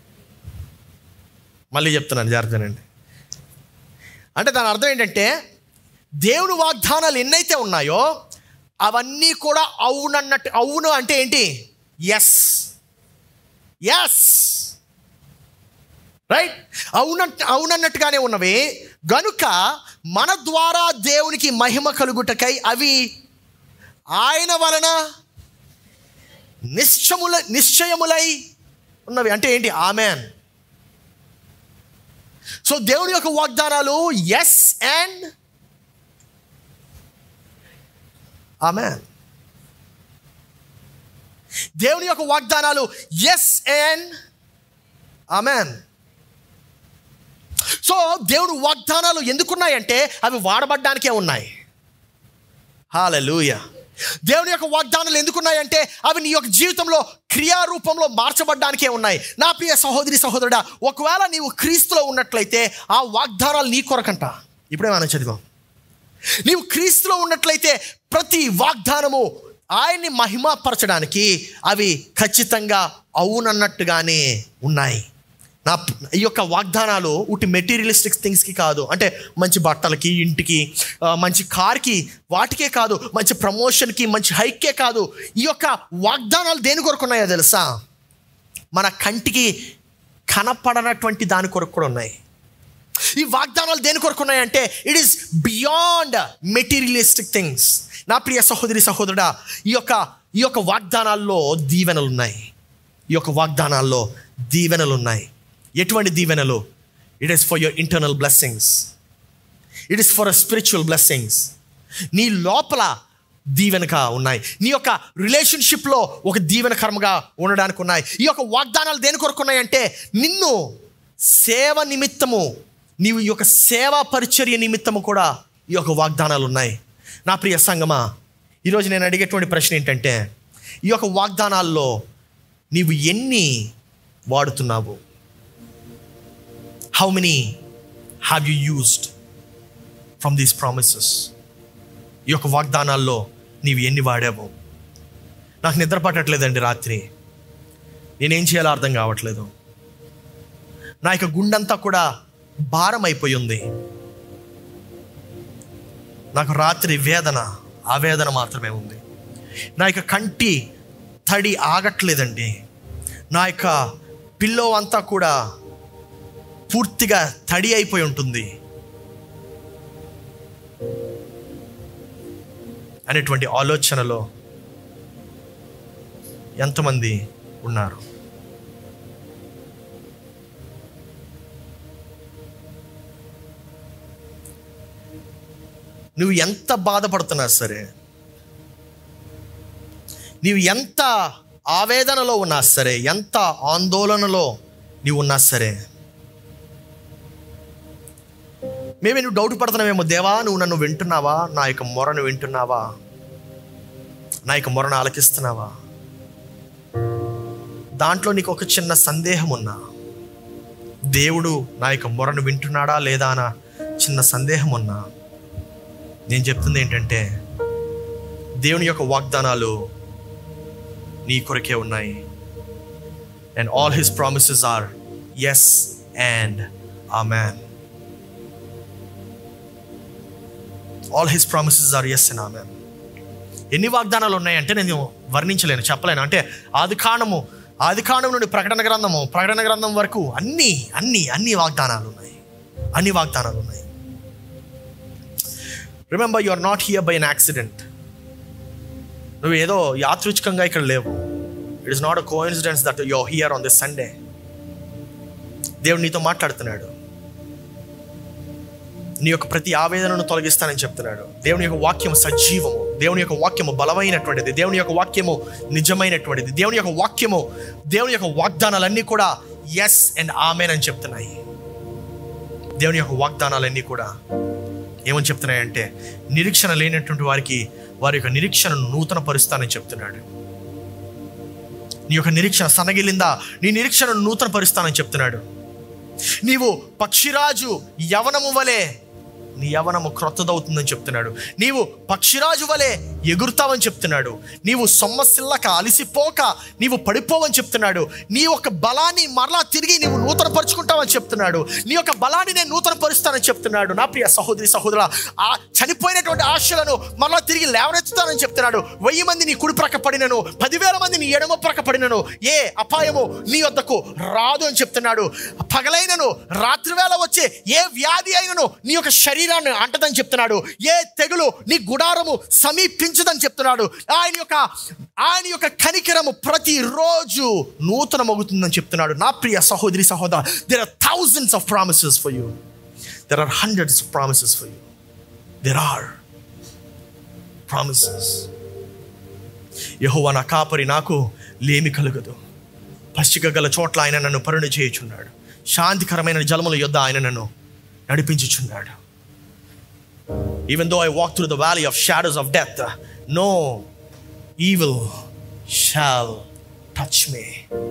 మళ్ళీ చెప్తున్నాను జాగ్రత్తనండి అంటే దాని అర్థం ఏంటంటే దేవుని వాగ్దానాలు ఎన్నైతే ఉన్నాయో అవన్నీ కూడా అవునన్నట్టు అవును అంటే ఏంటి ఎస్ ఎస్ రైట్ అవునట్టు అవునన్నట్టుగానే ఉన్నవి గనుక మన ద్వారా దేవునికి మహిమ కలుగుటకై అవి ఆయన వలన నిశ్చముల నిశ్చయములై ఉన్నవి అంటే ఏంటి ఆమెన్ సో దేవుని యొక్క వాగ్దానాలు ఎస్ అండ్ ఆమెన్ దేవుని యొక్క వాగ్దానాలు ఎస్ అండ్ ఆమెన్ సో దేవుడు వాగ్దానాలు ఎందుకున్నాయంటే అవి వాడబడ్డానికే ఉన్నాయి హాలూయ దేవుని యొక్క వాగ్దానాలు ఎందుకున్నాయంటే అవి నీ యొక్క జీవితంలో క్రియారూపంలో మార్చబడ్డానికే ఉన్నాయి నా ప్రియ సహోదరి సహోదరుడా ఒకవేళ నీవు క్రీస్తులో ఉన్నట్లయితే ఆ వాగ్దానాలు నీ కొరకంట ఇప్పుడే మనం చదివాం నీవు క్రీస్తులో ఉన్నట్లయితే ప్రతి వాగ్దానము ఆయన్ని మహిమపరచడానికి అవి ఖచ్చితంగా అవునన్నట్టుగానే ఉన్నాయి నా ఈ యొక్క వాగ్దానాలు ఉట్టి మెటీరియలిస్టిక్ థింగ్స్కి కాదు అంటే మంచి బట్టలకి ఇంటికి ఆ, మంచి కార్కి వాటికే కాదు మంచి ప్రమోషన్కి మంచి హైక్కే కాదు ఈ యొక్క వాగ్దానాలు దేని కొరకు ఉన్నాయో తెలుసా మన కంటికి కనపడనటువంటి దాని కొరకు కూడా ఉన్నాయి ఈ వాగ్దానాలు దేని కొరకు ఉన్నాయంటే it is beyond materialistic things నా ప్రియ సహోదరి సహోదరుడా ఈ యొక్క ఈ యొక్క వాగ్దానాల్లో దీవెనలు ఉన్నాయి ఈ యొక్క వాగ్దానాల్లో దీవెనలు ఉన్నాయి ఎటువంటి దీవెనలు it is for your internal blessings it is for spiritual blessings నీ లోపల దీవెనక ఉన్నాయి నీ యొక్క రిలేషన్షిప్లో ఒక దీవెనకరంగా ఉండడానికి ఉన్నాయి ఈ యొక్క వాగ్దానాలు దేని కొరకు ఉన్నాయంటే నిన్ను సేవ నిమిత్తము నీవు ఈ యొక్క సేవా పరిచర్య నిమిత్తము కూడా ఈ యొక్క వాగ్దానాలు ఉన్నాయి నా ప్రియ సంగమా ఈరోజు నేను అడిగేటువంటి ప్రశ్న ఏంటంటే ఈ యొక్క వాగ్దానాల్లో నీవు ఎన్ని వాడుతున్నావు how many have you used from these promises ఈ యొక్క వాగ్దానాల్లో నీవు ఎన్ని వాడావు నాకు నిద్ర పట్టట్లేదండి రాత్రి నేనేం చేయాలో అర్థం కావట్లేదు నా యొక్క గుండంతా కూడా భారం అయిపోయి ఉంది నాకు రాత్రి వేదన ఆవేదన మాత్రమే ఉంది నా యొక్క కంటి తడి ఆగట్లేదండి నా యొక్క పిల్లో అంతా కూడా పూర్తిగా తడి అయిపోయి ఉంటుంది అనేటువంటి ఆలోచనలో ఎంతమంది ఉన్నారు నువ్వు ఎంత బాధపడుతున్నా సరే నీవు ఎంత ఆవేదనలో ఉన్నా సరే ఎంత ఆందోళనలో నీవు ఉన్నా సరే మేమే నువ్వు డౌట్ పడుతున్నావేమో దేవా నువ్వు నన్ను వింటున్నావా నా యొక్క మొరను వింటున్నావా నా యొక్క మొరను ఆలకిస్తున్నావా దాంట్లో నీకు ఒక చిన్న సందేహం ఉన్నా దేవుడు నా యొక్క మొరను వింటున్నాడా లేదా అన్న చిన్న సందేహం ఉన్నా నేను చెప్తుంది ఏంటంటే దేవుని యొక్క వాగ్దానాలు నీ కొరకే ఉన్నాయి and all his promises are yes and amen all his promises are yes and amen ఎన్ని వాగ్దానాలు ఉన్నాయంటే నేను వర్ణించలేను చెప్పలేను అంటే ఆది కాండము ఆది కాండం నుండి ప్రకటన గ్రంథము ప్రకటన గ్రంథం వరకు అన్ని అన్ని అన్ని వాగ్దానాలు ఉన్నాయి అన్ని వాగ్దానాలు ఉన్నాయి remember you are not here by an accident నువ్వు ఏదో యాదృచ్ఛికంగా ఇక్కడ లేవు it is not a coincidence that you here on this Sunday దేవుడు నీతో మాట్లాడుతున్నాడు నీ యొక్క ప్రతి ఆవేదనను తొలగిస్తానని చెప్తున్నాడు దేవుని యొక్క వాక్యము సజీవము దేవుని యొక్క వాక్యము బలమైనటువంటిది దేవుని యొక్క వాక్యము నిజమైనటువంటిది దేవుని యొక్క వాక్యము దేవుని యొక్క వాగ్దానాలన్నీ కూడా ఎస్ అండ్ ఆమెన్ అని చెప్తున్నాయి దేవుని యొక్క వాగ్దానాలన్నీ కూడా ఏమని చెప్తున్నాయంటే నిరీక్షణ లేనటువంటి వారికి వారి యొక్క నిరీక్షణను నూతన పరుస్తానని చెప్తున్నాడు నీ యొక్క నిరీక్షణ సన్నగిలిందా నీ నిరీక్షణను నూతన పరుస్తానని చెప్తున్నాడు నీవు పక్షిరాజు యవనము వలె నీ యవనము క్రొత్తదవుతుందని చెప్తున్నాడు నీవు పక్షిరాజు వలె ఎగురుతావని చెప్తున్నాడు నీవు సొమ్మసిల్లక అలిసిపోక నీవు పడిపోవని చెప్తున్నాడు నీ యొక్క బలాన్ని మరలా తిరిగి నీవు నూతన పరుచుకుంటావని చెప్తున్నాడు నీ యొక్క బలాన్ని నేను నూతన పరుస్తానని చెప్తున్నాడు నా ప్రియ సహోదరి సహోదర ఆ చనిపోయినటువంటి ఆశలను మరలా తిరిగి లేవనెత్తుతానని చెప్తున్నాడు వెయ్యి మంది నీ కుడి ప్రక్క పడినను పదివేల మంది నీ ఎడమ ప్రక్క పడినను ఏ అపాయము నీ వద్దకు రాదు అని చెప్తున్నాడు పగలైనను రాత్రివేళ వచ్చే ఏ వ్యాధి అయినను నీ యొక్క శరీరాన్ని అంటదని చెప్తున్నాడు ఏ తెగులు నీ గుడారము సమీపించదని చెప్తున్నాడు ఆయన యొక్క ఆయన యొక్క కనికరము ప్రతిరోజు నూతనమవుతుందని చెప్తున్నాడు నా ప్రియ సహోదరి సహోదర there are thousands of promises for you there are hundreds of promises for you there are promises యహోవా నా కాపరి నాకు లేమి కలుగదు పచ్చిక గల చోట్ల ఆయన నన్ను పరుణ చేయుచున్నాడు శాంతికరమైన జలముల యొద్ద ఆయన నన్ను నడిపించుచున్నాడు even though I walk through the valley of shadows of death no evil shall touch me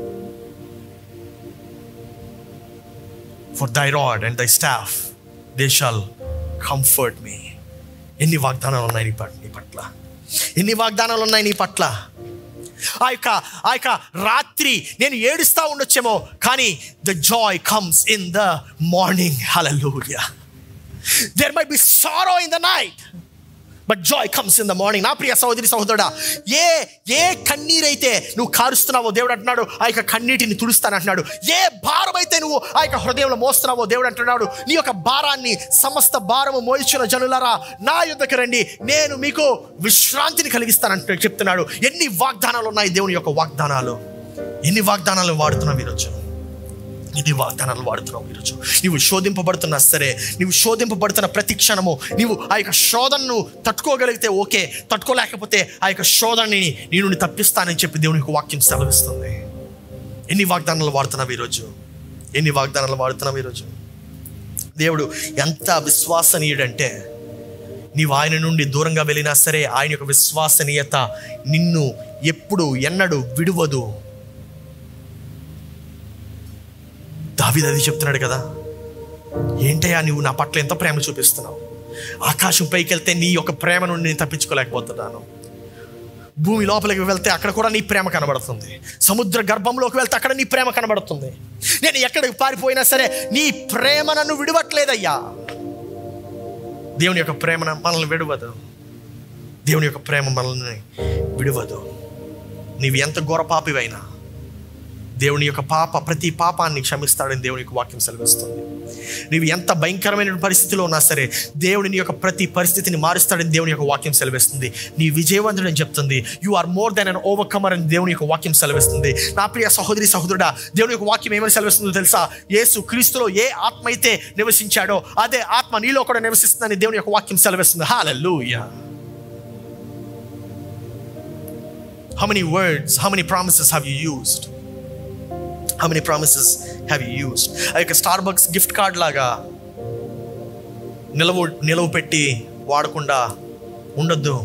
for thy rod and thy staff they shall comfort me ఎన్ని వాగ్దానాలు ఉన్నాయి నీ పట్ల నీ పట్ల ఎన్ని వాగ్దానాలు ఉన్నాయి నీ పట్ల ఆ యొక్క ఆ యొక్క రాత్రి నేను ఏడుస్తా ఉండొచ్చేమో కానీ the joy comes in the morning hallelujah there may be sorrow in the night but joy comes in the morning నా ప్రియ సహోదరి సహోదరుడా ఏ ఏ కన్నీరైతే నువ్వు కారుస్తున్నావో దేవుడు అంటున్నాడు ఆ యొక్క కన్నీటిని తుడుస్తాను అంటున్నాడు ఏ భారం అయితే నువ్వు ఆ యొక్క హృదయంలో మోస్తున్నావో దేవుడు అంటున్నాడు నీ యొక్క భారాన్ని సమస్త భారము మోయించిన జనులారా నా యుద్ధకు రండి నేను మీకు విశ్రాంతిని కలిగిస్తానంటూ చెప్తున్నాడు ఎన్ని వాగ్దానాలు ఉన్నాయి దేవుని యొక్క వాగ్దానాలు ఎన్ని వాగ్దానాలు వాడుతున్నావు ఈరోజు ఇది వాగ్దానాలు వాడుతున్నావు ఈరోజు నీవు శోధింపబడుతున్నా సరే నీవు శోధింపబడుతున్న ప్రతి క్షణము నీవు ఆ యొక్క శోధనను తట్టుకోగలిగితే ఓకే తట్టుకోలేకపోతే ఆ యొక్క శోధనని నీ నుండి తప్పిస్తానని చెప్పి దేవుని యొక్క వాక్యం సెలవిస్తుంది ఎన్ని వాగ్దానాలు వాడుతున్నావు ఈరోజు ఎన్ని వాగ్దానాలు వాడుతున్నావు ఈరోజు దేవుడు ఎంత విశ్వాసనీయుడంటే నీవు ఆయన నుండి దూరంగా వెళ్ళినా సరే ఆయన యొక్క విశ్వాసనీయత నిన్ను ఎప్పుడు ఎన్నడు విడువదు దావిది అది చెప్తున్నాడు కదా ఏంటయ్యా నువ్వు నా పట్ల ఎంత ప్రేమ చూపిస్తున్నావు ఆకాశం పైకి వెళ్తే నీ యొక్క ప్రేమ నుండి నేను తప్పించుకోలేకపోతున్నాను భూమి లోపలికి వెళ్తే అక్కడ కూడా నీ ప్రేమ కనబడుతుంది సముద్ర గర్భంలోకి వెళ్తే అక్కడ నీ ప్రేమ కనబడుతుంది నేను ఎక్కడికి పారిపోయినా సరే నీ ప్రేమ నన్ను విడవట్లేదయ్యా దేవుని యొక్క ప్రేమ మనల్ని విడవదు దేవుని యొక్క ప్రేమ మనల్ని విడవదు నీవు ఎంత ఘోర పాపివైనా దేవుని యొక్క పాప ప్రతి పాపాన్ని క్షమిస్తాడని దేవుని యొక్క వాక్యం సెలవిస్తుంది నీవు ఎంత భయంకరమైన పరిస్థితిలో ఉన్నా సరే దేవుని యొక్క ప్రతి పరిస్థితిని మారుస్తాడని దేవుని యొక్క వాక్యం సెలవిస్తుంది నీ విజయవంతుడని చెప్తుంది you are more than an overcomer అని దేవుని యొక్క వాక్యం సెలవిస్తుంది నా ప్రియ సహోదరి సహోదరుడా దేవుని యొక్క వాక్యం ఏమని సెలవిస్తుందో తెలుసా యేసు క్రీస్తులో ఏ ఆత్మ అయితే నివసించాడో అదే ఆత్మ నీలో కూడా నివసిస్తుందని దేవుని యొక్క వాక్యం సెలవిస్తుంది hallelujah How many words, how many promises have you used? How many promises have you used ఆ యొక్క స్టార్ బక్స్ గిఫ్ట్ కార్డ్ లాగా నిలవ నిలవ పెట్టి వాడకుండా ఉండొద్దు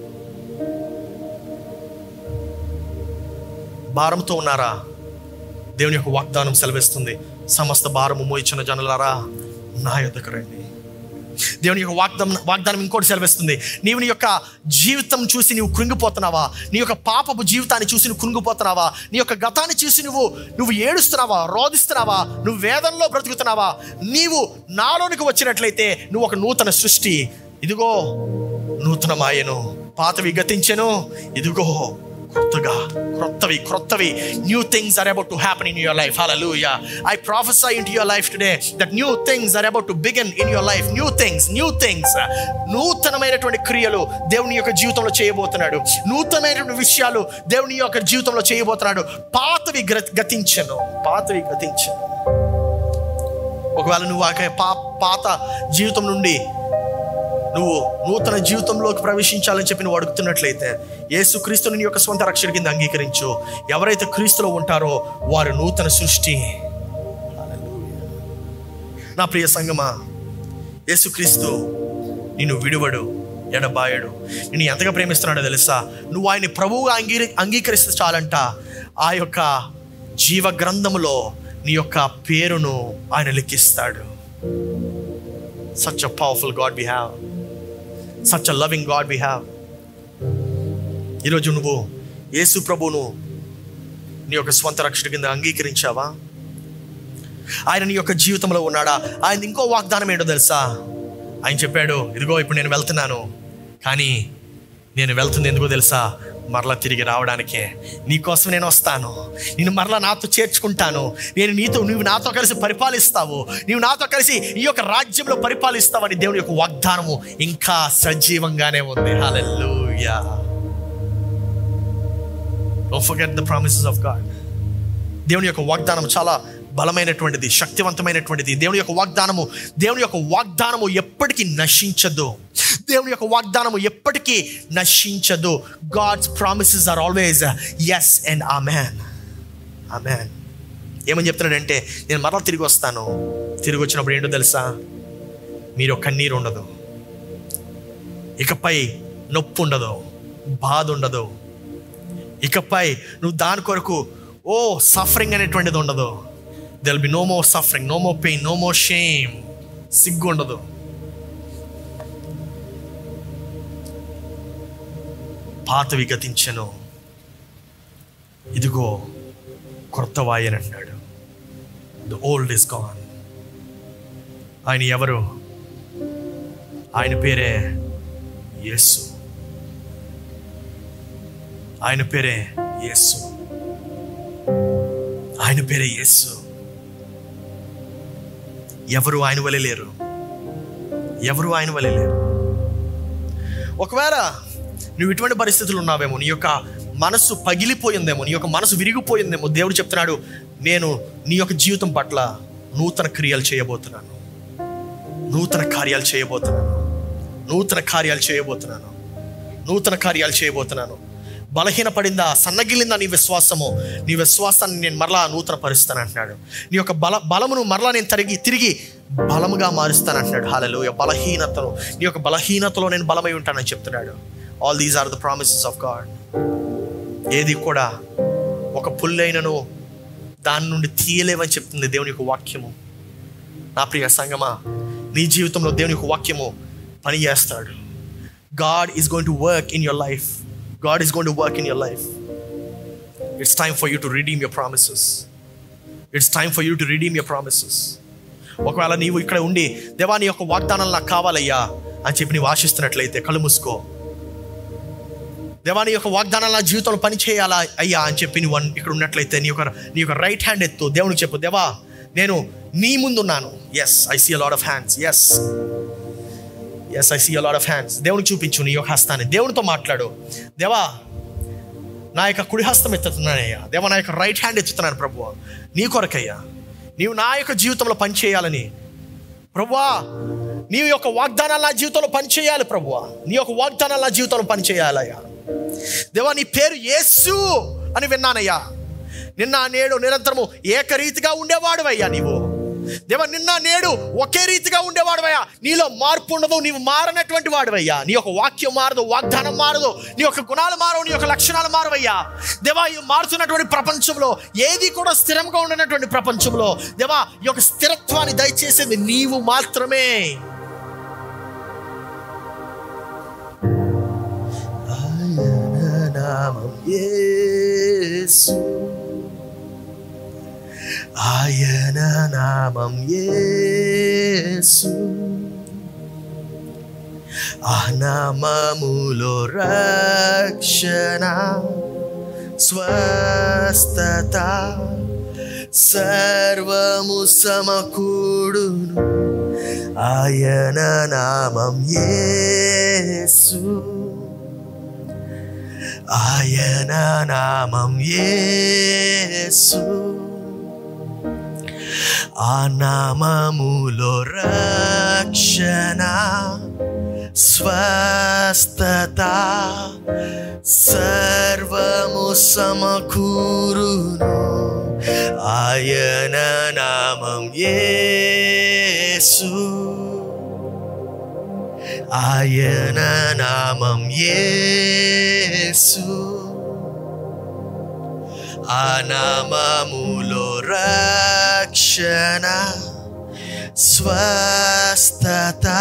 భారంతో ఉన్నారా దేవుని యొక్క వాగ్దానం సెలవిస్తుంది సమస్త భారము మోయించిన జనులారా నా యొద్దకు రండి దేవుని యొక్క వాగ్దానం వాగ్దానం ఇంకోటి సెలవిస్తుంది నీవు నీ యొక్క జీవితం చూసి నీవు కృంగిపోతున్నావా నీ యొక్క పాపపు జీవితాన్ని చూసి నువ్వు కృంగిపోతున్నావా నీ యొక్క గతాన్ని చూసి నువ్వు నువ్వు ఏడుస్తున్నావా రోధిస్తున్నావా నువ్వు వేదనలో బ్రతుకుతున్నావా నీవు నాలోనికి వచ్చినట్లయితే నువ్వు ఒక నూతన సృష్టి ఇదిగో నూతనమాయను పాతవి గతించెను ఇదిగో కొత్తగా క్రొత్తవి క్రొత్తవి new things are about to happen in your life hallelujah I prophesy in your life today that new things are about to begin in your life new things new things నూతనమైనటువంటి క్రియలు దేవుని యొక్క జీవితంలో చేయబోతున్నాడు నూతనమైనటువంటి విషయాలు దేవుని యొక్క జీవితంలో చేయబోతున్నాడు పాతవి గ్ర- గతించను పాతవి గతించను ఒకవేళ నువ్వు ఆ పా పాత జీవితం నుండి నువ్వు నూతన జీవితంలోకి ప్రవేశించాలని చెప్పి నువ్వు అడుగుతున్నట్లయితే యేసు క్రీస్తుని నీ యొక్క స్వంత రక్షణ కింద అంగీకరించు ఎవరైతే క్రీస్తులో ఉంటారో వారు నూతన సృష్టి నా ప్రియ సంగమా యేసుక్రీస్తు నిన్ను విడువడు ఎడబాయడు నిన్ను ఎంతగా ప్రేమిస్తున్నాడో తెలుసా నువ్వు ఆయన్ని ప్రభువుగా అంగీ అంగీకరిస్తే చాలంట ఆ యొక్క జీవ గ్రంథములో నీ యొక్క పేరును ఆయన లెక్కిస్తాడు Such a powerful God we have. Such a loving God we have. ఈరోజు నువ్వు యేసు ప్రభువును నీ యొక్క స్వంత రక్షణ కింద అంగీకరించావా ఆయన నీ యొక్క జీవితంలో ఉన్నాడా ఆయన ఇంకో వాగ్దానం ఏంటో తెలుసా ఆయన చెప్పాడు ఇదిగో ఇప్పుడు నేను వెళ్తున్నాను కానీ నేను వెళ్తుంది ఎందుకో తెలుసా మరలా తిరిగి రావడానికే నీకోసం నేను వస్తాను నేను మరలా నాతో చేర్చుకుంటాను నేను నీతో నువ్వు నాతో కలిసి పరిపాలిస్తావు నీవు నాతో కలిసి ఈ యొక్క రాజ్యంలో పరిపాలిస్తావని దేవుని యొక్క వాగ్దానము ఇంకా సజీవంగానే ఉంది hallelujah don't forget the promises of God దేవుని యొక్క వాగ్దానం చాలా బలమైనటువంటిది శక్తివంతమైనటువంటిది దేవుని యొక్క వాగ్దానము దేవుని యొక్క వాగ్దానము ఎప్పటికీ నశించదు దేవుని యొక్క వాగ్దానము ఎప్పటికీ నశించదు God's promises are always yes and amen amen ఏమని చెప్తున్నాడంటే నేను మరలా తిరిగి వస్తాను తిరిగి వచ్చినప్పుడు ఏంటో తెలుసా మీరు కన్నీరు ఉండదు ఇకపై నొప్పి ఉండదు బాధ ఉండదు ఇకపై నువ్వు దాని కొరకు ఓ సఫరింగ్ అనేటువంటిది ఉండదు there'll be no more suffering no more pain no more shame సిగ్గు ఉండదు పాతవి గతించను ఇదిగో కొత్త వాయని అంటాడు ద ఓల్డ్ ఇస్ గాన్ ఆయన ఎవరు ఆయన పేరే యేసు ఆయన పేరే యేసు ఆయన పేరే యేసు ఎవరు ఆయన వలె లేరు ఎవరు ఆయన వలె లేరు ఒకవేళ నువ్వు ఇటువంటి పరిస్థితులు ఉన్నావేమో నీ యొక్క మనసు పగిలిపోయిందేమో నీ యొక్క మనసు విరిగిపోయిందేమో దేవుడు చెప్తున్నాడు నేను నీ యొక్క జీవితం పట్ల నూతన క్రియలు చేయబోతున్నాను నూతన కార్యాలు చేయబోతున్నాను నూతన కార్యాలు చేయబోతున్నాను నూతన కార్యాలు చేయబోతున్నాను బలహీనపడిందా సన్నగిలిందా నీ విశ్వాసము నీ విశ్వాసాన్ని నేను మరలా నూతన పరుస్తాను అంటున్నాడు నీ యొక్క బల బలమును మరలా నేను తిరిగి తిరిగి బలముగా మారుస్తాను అంటున్నాడు హాలలో బలహీనతను నీ యొక్క బలహీనతలో నేను బలమై ఉంటానని చెప్తున్నాడు all these are the promises of God ఏది కూడా ఒక పుల్లైనను దాని నుండి తీయలేవని చెప్తుంది దేవుని యొక్క వాక్యము నా ప్రియ సంగమా నీ జీవితంలో దేవుని యొక్క వాక్యము పని చేస్తాడు God is going to work in your life God is going to work in your life it's time for you to redeem your promises it's time for you to redeem your promises ఒకవేళ నీవు ఇక్కడ ఉండి దేవా నీ యొక్క వాగ్దానం నాకు కావాలయ్యా అని చెప్పి నీవు ఆశిస్తున్నట్లయితే కళ్ళు మూసుకో దేవా నీ యొక్క వాగ్దానాలు నా జీవితంలో పని చేయాలా అయ్యా అని చెప్పి నువ్వు అన్- ఇక్కడ ఉన్నట్లయితే నీ యొక్క నీ యొక్క రైట్ హ్యాండ్ ఎత్తు దేవునికి చెప్పు దేవా నేను నీ ముందున్నాను yes I see a lot of hands yes yes I see a lot of hands దేవునికి చూపించు నీ యొక్క హస్తాన్ని దేవునితో మాట్లాడు దేవా నా యొక్క కుడి హస్తం ఎత్తుతున్నానయ్యా దేవా నా యొక్క రైట్ హ్యాండ్ ఎత్తుతున్నాను ప్రభు నీ కొరకయ్యా నీవు నా యొక్క జీవితంలో పని చేయాలని ప్రభువా నీ యొక్క వాగ్దానాలు నా జీవితంలో పని చేయాలి ప్రభువా నీ యొక్క వాగ్దానాలు నా జీవితంలో పని చేయాలయ్యా దేవా నీ పేరు యేసు అని విన్నానయ్యా నిన్న నేడు నిరంతరము ఏకరీతిగా ఉండేవాడువయ్యా నీవు దేవా నిన్న నేడు ఒకే రీతిగా ఉండేవాడువయ్యా నీలో మార్పు ఉండదు నీవు మారనటువంటి వాడువయ్యా నీ యొక్క వాక్యం మారదు వాగ్దానం మారదు నీ యొక్క గుణాలు మారవు నీ యొక్క లక్షణాలు మారవయ్యా దేవా ఈ మారుతున్నటువంటి ప్రపంచంలో ఏది కూడా స్థిరంగా ఉండనటువంటి ప్రపంచంలో దేవా ఈ యొక్క స్థిరత్వాన్ని దయచేసేది నీవు మాత్రమే ఆయన నామం యేసు ఆయన నామం యేసు ఆ నామములో రక్షణ స్వస్థత సర్వము సమకూడును ఆయన నామం యేసు ఆయన నామం యేసు ఆ నామములో రక్షణ స్వస్థత సర్వము సమకూరును ఆయన నామం యేసు ఆయన నామం యేసు ఆ నామములో రక్షణ స్వస్థత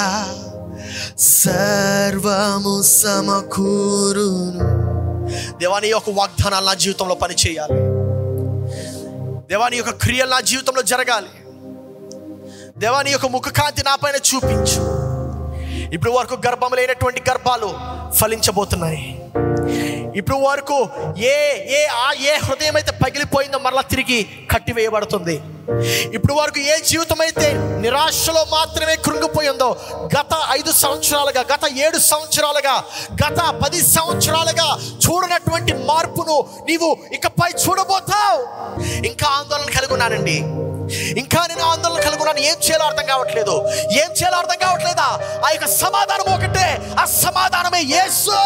సర్వము సమకూరును దేవాని యొక్క వాగ్దానాలు నా జీవితంలో పనిచేయాలి దేవాని యొక్క క్రియలు నా జీవితంలో జరగాలి దేవాని యొక్క ముఖకాంతి నా పైన చూపించు ఇప్పుడు వరకు గర్భం లేనటువంటి గర్భాలు ఫలించబోతున్నాయి ఇప్పుడు వరకు ఏ ఏ ఆ ఏ హృదయం అయితే పగిలిపోయిందో మరలా తిరిగి కట్టివేయబడుతుంది ఇప్పుడు వరకు ఏ జీవితం అయితే నిరాశలో మాత్రమే కృంగిపోయిందో గత ఐదు సంవత్సరాలుగా గత ఏడు సంవత్సరాలుగా గత పది సంవత్సరాలుగా చూడనటువంటి మార్పును నీవు ఇకపై చూడబోతావు ఇంకా ఆందోళన కలిగి ఉన్నానండి ఇంకా నేను ఆందోళన కలిగి ఉన్నాను ఏం చేయాలో అర్థం కావట్లేదు ఏం చేయాలో అర్థం కావట్లేదా ఆ యొక్క సమాధానం ఒకటే ఆ సమాధానమే యేసు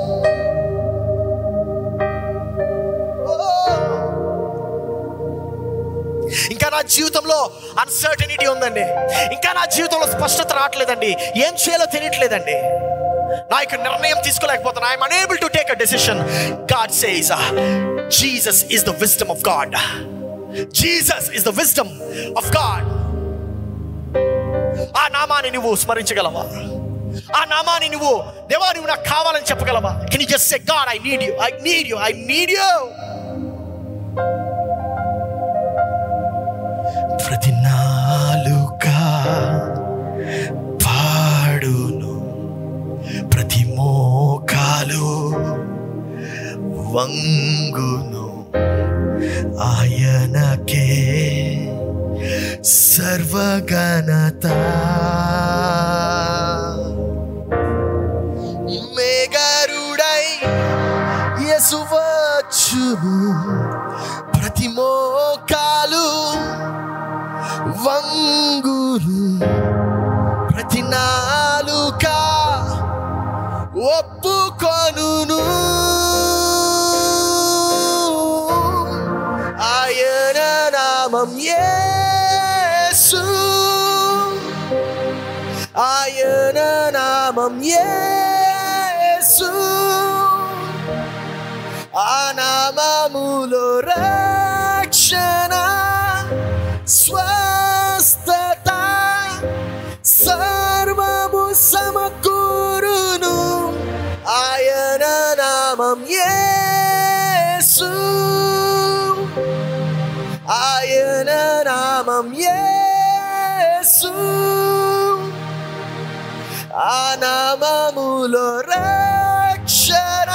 ఇంకా నా జీవితంలో అన్సర్టనిటీ ఉందండి ఇంకా నా జీవితంలో స్పష్టత రావట్లేదండి ఏం చేయాలో తెలియట్లేదండి నా యొక్క నిర్ణయం తీసుకోలేకపోతున్నా I'm unable to take a decision God says Jesus is the wisdom of God Jesus is the wisdom of God ఆ నామాన్ని నువ్వు స్మరించగలవా ఆ నామాన్ని నువ్వు దేవా నువ్వు నాకు కావాలని చెప్పగలవా can you just say God I need you I need you I need you ప్రతి నాలుక పాడును ప్రతి మోకాలు వంగును ఆయనకే సర్వగణత మేఘరుడై యసువచ్చును ప్రతి మోకాలు వంగులు ప్రతి నాలుక ఒప్పుకొనును ఆయన నామం యేసు ఆయన నామం యేసు ఆ నామములో రక్షణ స్వస్థత సర్వము సమకూరును ఆయన నామం యేసు ఆయన నామం యేసు ఆ నామములో రక్షణ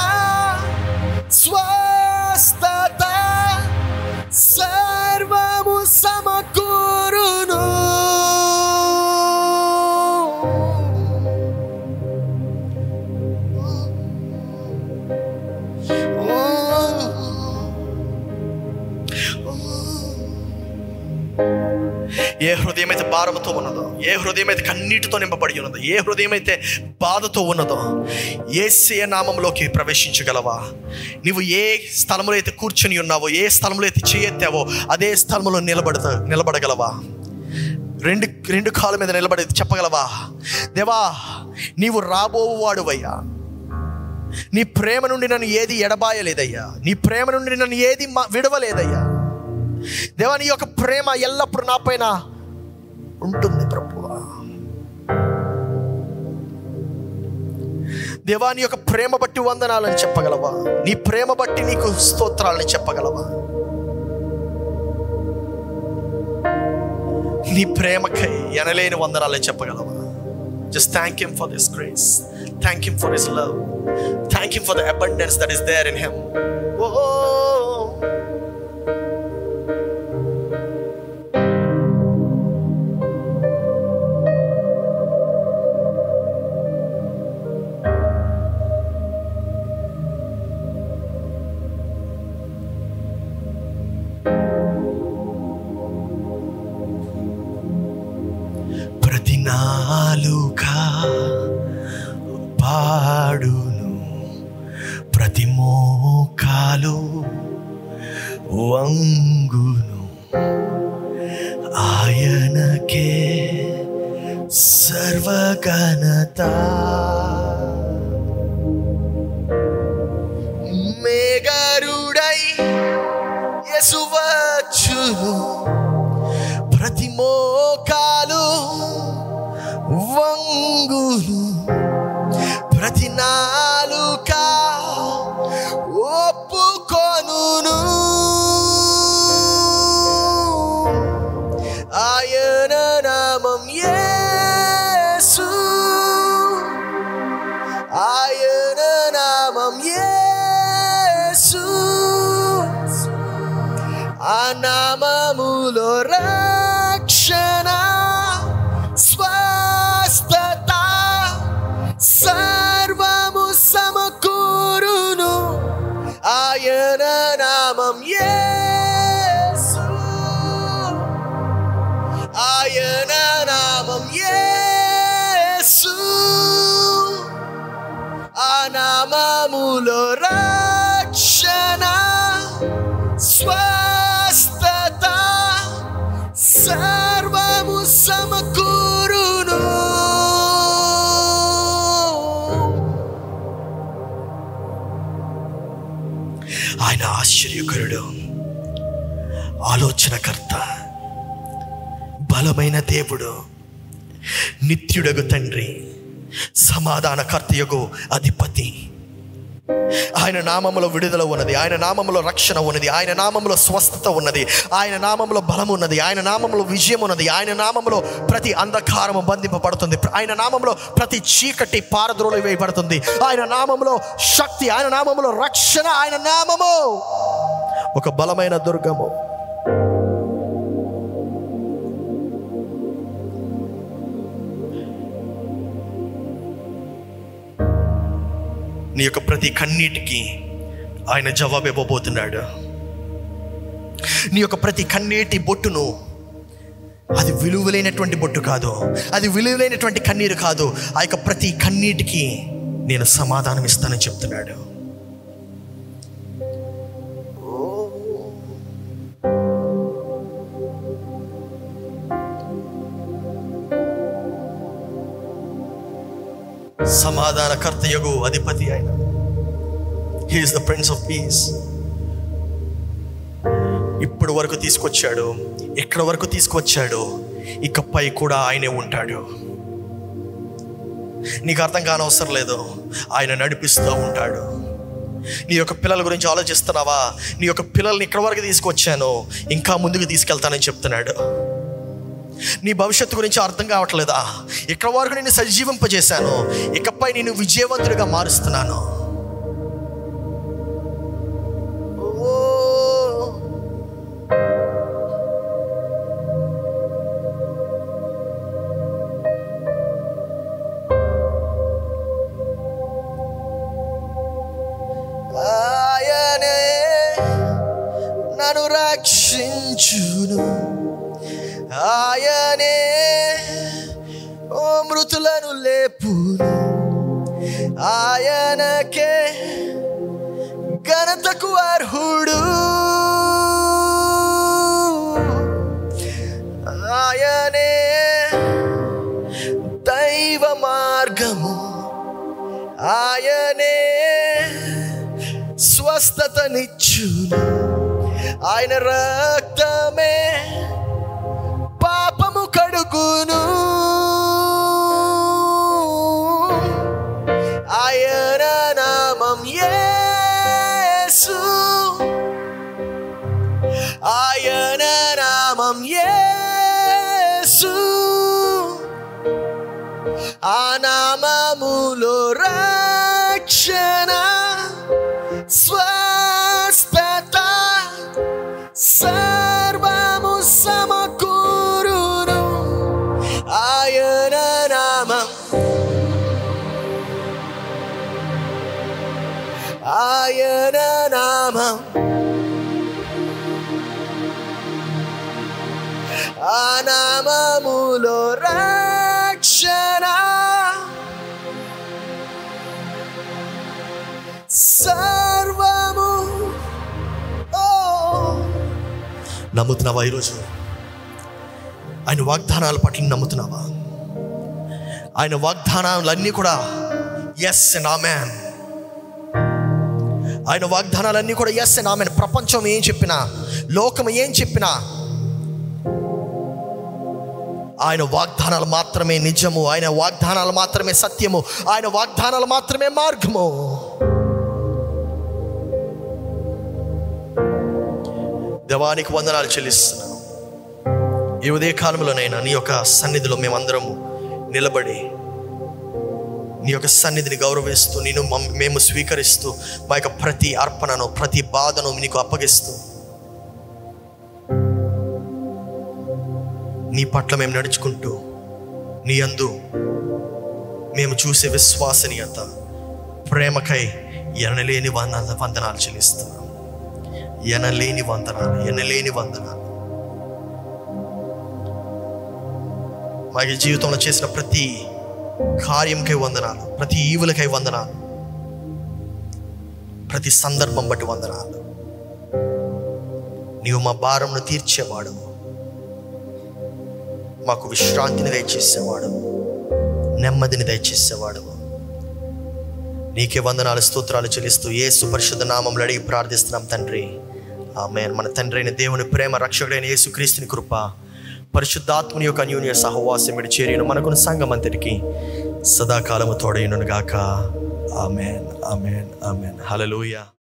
స్వస్థత సర్వము సమకూరును ఏ హృదయం అయితే భారముతో ఉన్నదో ఏ హృదయం అయితే కన్నీటితో నింపబడి ఉన్నదో ఏ హృదయం అయితే బాధతో ఉన్నదో ఏసే నామంలోకి ప్రవేశించగలవా నీవు ఏ స్థలంలో అయితే కూర్చొని ఉన్నావో ఏ స్థలంలో అయితే చేయెత్తావో అదే స్థలంలో నిలబడతా నిలబడగలవా రెండు రెండు కాళ్ళ మీద నిలబడి చెప్పగలవా దేవా నీవు రాబోవాడువయ్యా నీ ప్రేమ నుండి నన్ను ఏది ఎడబాయలేదయ్యా నీ ప్రేమ నుండి నన్ను ఏది మా- విడవలేదయ్యా దేవా నీ యొక్క ప్రేమ ఎల్లప్పుడూ నా పైన ఉంటుంది ప్రభువా దేవా నీ యొక్క ప్రేమ బట్టి వందనాలని చెప్పగలవా నీ ప్రేమ బట్టి నీకు స్తోత్రాలని చెప్పగలవా నీ ప్రేమకై ఎనలేని వందనాలని చెప్పగలవా just thank him for this grace thank him for his love thank him for the abundance that is there in him ఓ ప్రతి నాలుక పాడును ప్రతి మోకాలు వంగును ఆయనకే సర్వగణత మేఘరుడై యసువచ్చును ప్రతి మోకాలు వంగులు ప్రతి ఆశ్చర్యకరుడు ఆలోచనకర్త బలమైన దేవుడు నిత్యుడగు తండ్రి సమాధానకర్తయగు అధిపతి ఆయన నామములో విడుదల ఉన్నది ఆయన నామములో రక్షణ ఉన్నది ఆయన నామములో స్వస్థత ఉన్నది ఆయన నామములో బలం ఉన్నది ఆయన నామములో విజయం ఉన్నది ఆయన నామములో ప్రతి అంధకారము బంధింపబడుతుంది ఆయన నామములో ప్రతి చీకటి పారద్రోలు వేయబడుతుంది ఆయన నామములో శక్తి ఆయన నామములో రక్షణ ఆయన నామము ఒక బలమైన దుర్గము నీ యొక్క ప్రతి కన్నీటికి ఆయన జవాబు ఇవ్వబోతున్నాడు నీ యొక్క ప్రతి కన్నీటి బొట్టును అది విలువలేనటువంటి బొట్టు కాదు అది విలువలేనటువంటి కన్నీరు కాదు ఆ యొక్క ప్రతి కన్నీటికి నేను సమాధానం ఇస్తానని చెప్తున్నాడు సమాధానకర్తయగు అధిపతి ఆయన he is the prince of peace ఇప్పుడు వరకు తీసుకొచ్చాడు ఎక్కడ వరకు తీసుకొచ్చాడు ఇకపై కూడా ఆయనే ఉంటాడు నీకు అర్థం కానవసరం లేదు ఆయన నడిపిస్తూ ఉంటాడు నీ యొక్క పిల్లల గురించి ఆలోచిస్తున్నావా నీ యొక్క పిల్లల్ని ఇక్కడ వరకు తీసుకొచ్చాను ఇంకా ముందుకు తీసుకెళ్తానని చెప్తున్నాడు నీ భవిష్యత్తు గురించి అర్థం కావట్లేదా ఇక్కడ వరకు నేను సజీవింపజేశాను ఇకపై నేను విజయవంతుడిగా మారుస్తున్నాను ఓ ఆయనే నన్ను రక్షించును ఆయనే ఓ మృతులను లేపును ఆయనకే ఘనతకు అర్హుడు ఆయనే దైవ మార్గము ఆయనే స్వస్థతనిచ్చును ఆయన రక్తమే పాపము కడుగును ఆయన నామం యేసు ఆయన నామం యేసు ఆ నామములో రక్షణ స్వస్థత సర్వము సమకూరును ఆయన నామం ఆయన నామం ఆ నామములో రక్షణ సర్వము ఓ నమ్ముతున్నావా ఈరోజు ఆయన వాగ్దానాల పట్ల నమ్ముతున్నావా ఆయన వాగ్దానాలన్నీ కూడా ఎస్ అండ్ ఆమెన్ ఆయన వాగ్దానాలన్నీ కూడా ఎస్ అండ్ ఆమెన్ ప్రపంచం ఏం చెప్పినా లోకం ఏం చెప్పినా ఆయన వాగ్దానాలు మాత్రమే నిజము ఆయన వాగ్దానాలు మాత్రమే సత్యము ఆయన వాగ్దానాలు మాత్రమే మార్గము దేవానికి వందనాలు చెల్లిస్తున్నాను ఈ ఉదయ కాలంలోనైనా నీ యొక్క సన్నిధిలో మేమందరము నిలబడి నీ యొక్క సన్నిధిని గౌరవిస్తూ నేను మమ్- మేము స్వీకరిస్తూ మా యొక్క ప్రతి అర్పణను ప్రతి బాధను నీకు అప్పగిస్తూ నీ పట్ల మేము నడుచుకుంటూ నీ అందు మేము చూసే విశ్వాసనీయత ప్రేమకై ఎనలేని వంద వందనాలు చెల్లిస్తున్నాం ఎనలేని వందనాలు ఎనలేని వందనాలు మా యొక్క జీవితంలో చేసిన ప్రతి కార్యంకై వందనాలు ప్రతి ఈవులకై వందనాలు ప్రతి సందర్భం బట్టి వందనాలు నీవు మా భారంను తీర్చేవాడు మాకు విశ్రాంతిని దయచేసేవాడు నెమ్మదిని దయచేసేవాడు నీకే వందనాలు స్తోత్రాలు చెల్లిస్తూ ఏ సుపరిశుద్ధ నామంలో అడిగి ప్రార్థిస్తున్నాం తండ్రి ఆమె మన తండ్రి అయిన దేవుని ప్రేమ రక్షకుడైన యేసుక్రీస్తుని కృప పరిశుద్ధాత్మని యొక్క అన్యోన్య సహవాసం ఇడి చేరిన మనకున్న సంఘం అంతటికి సదాకాలము తోడైనను గాక ఆమెన్ ఆమెన్ ఆమెన్ హల్లెలూయా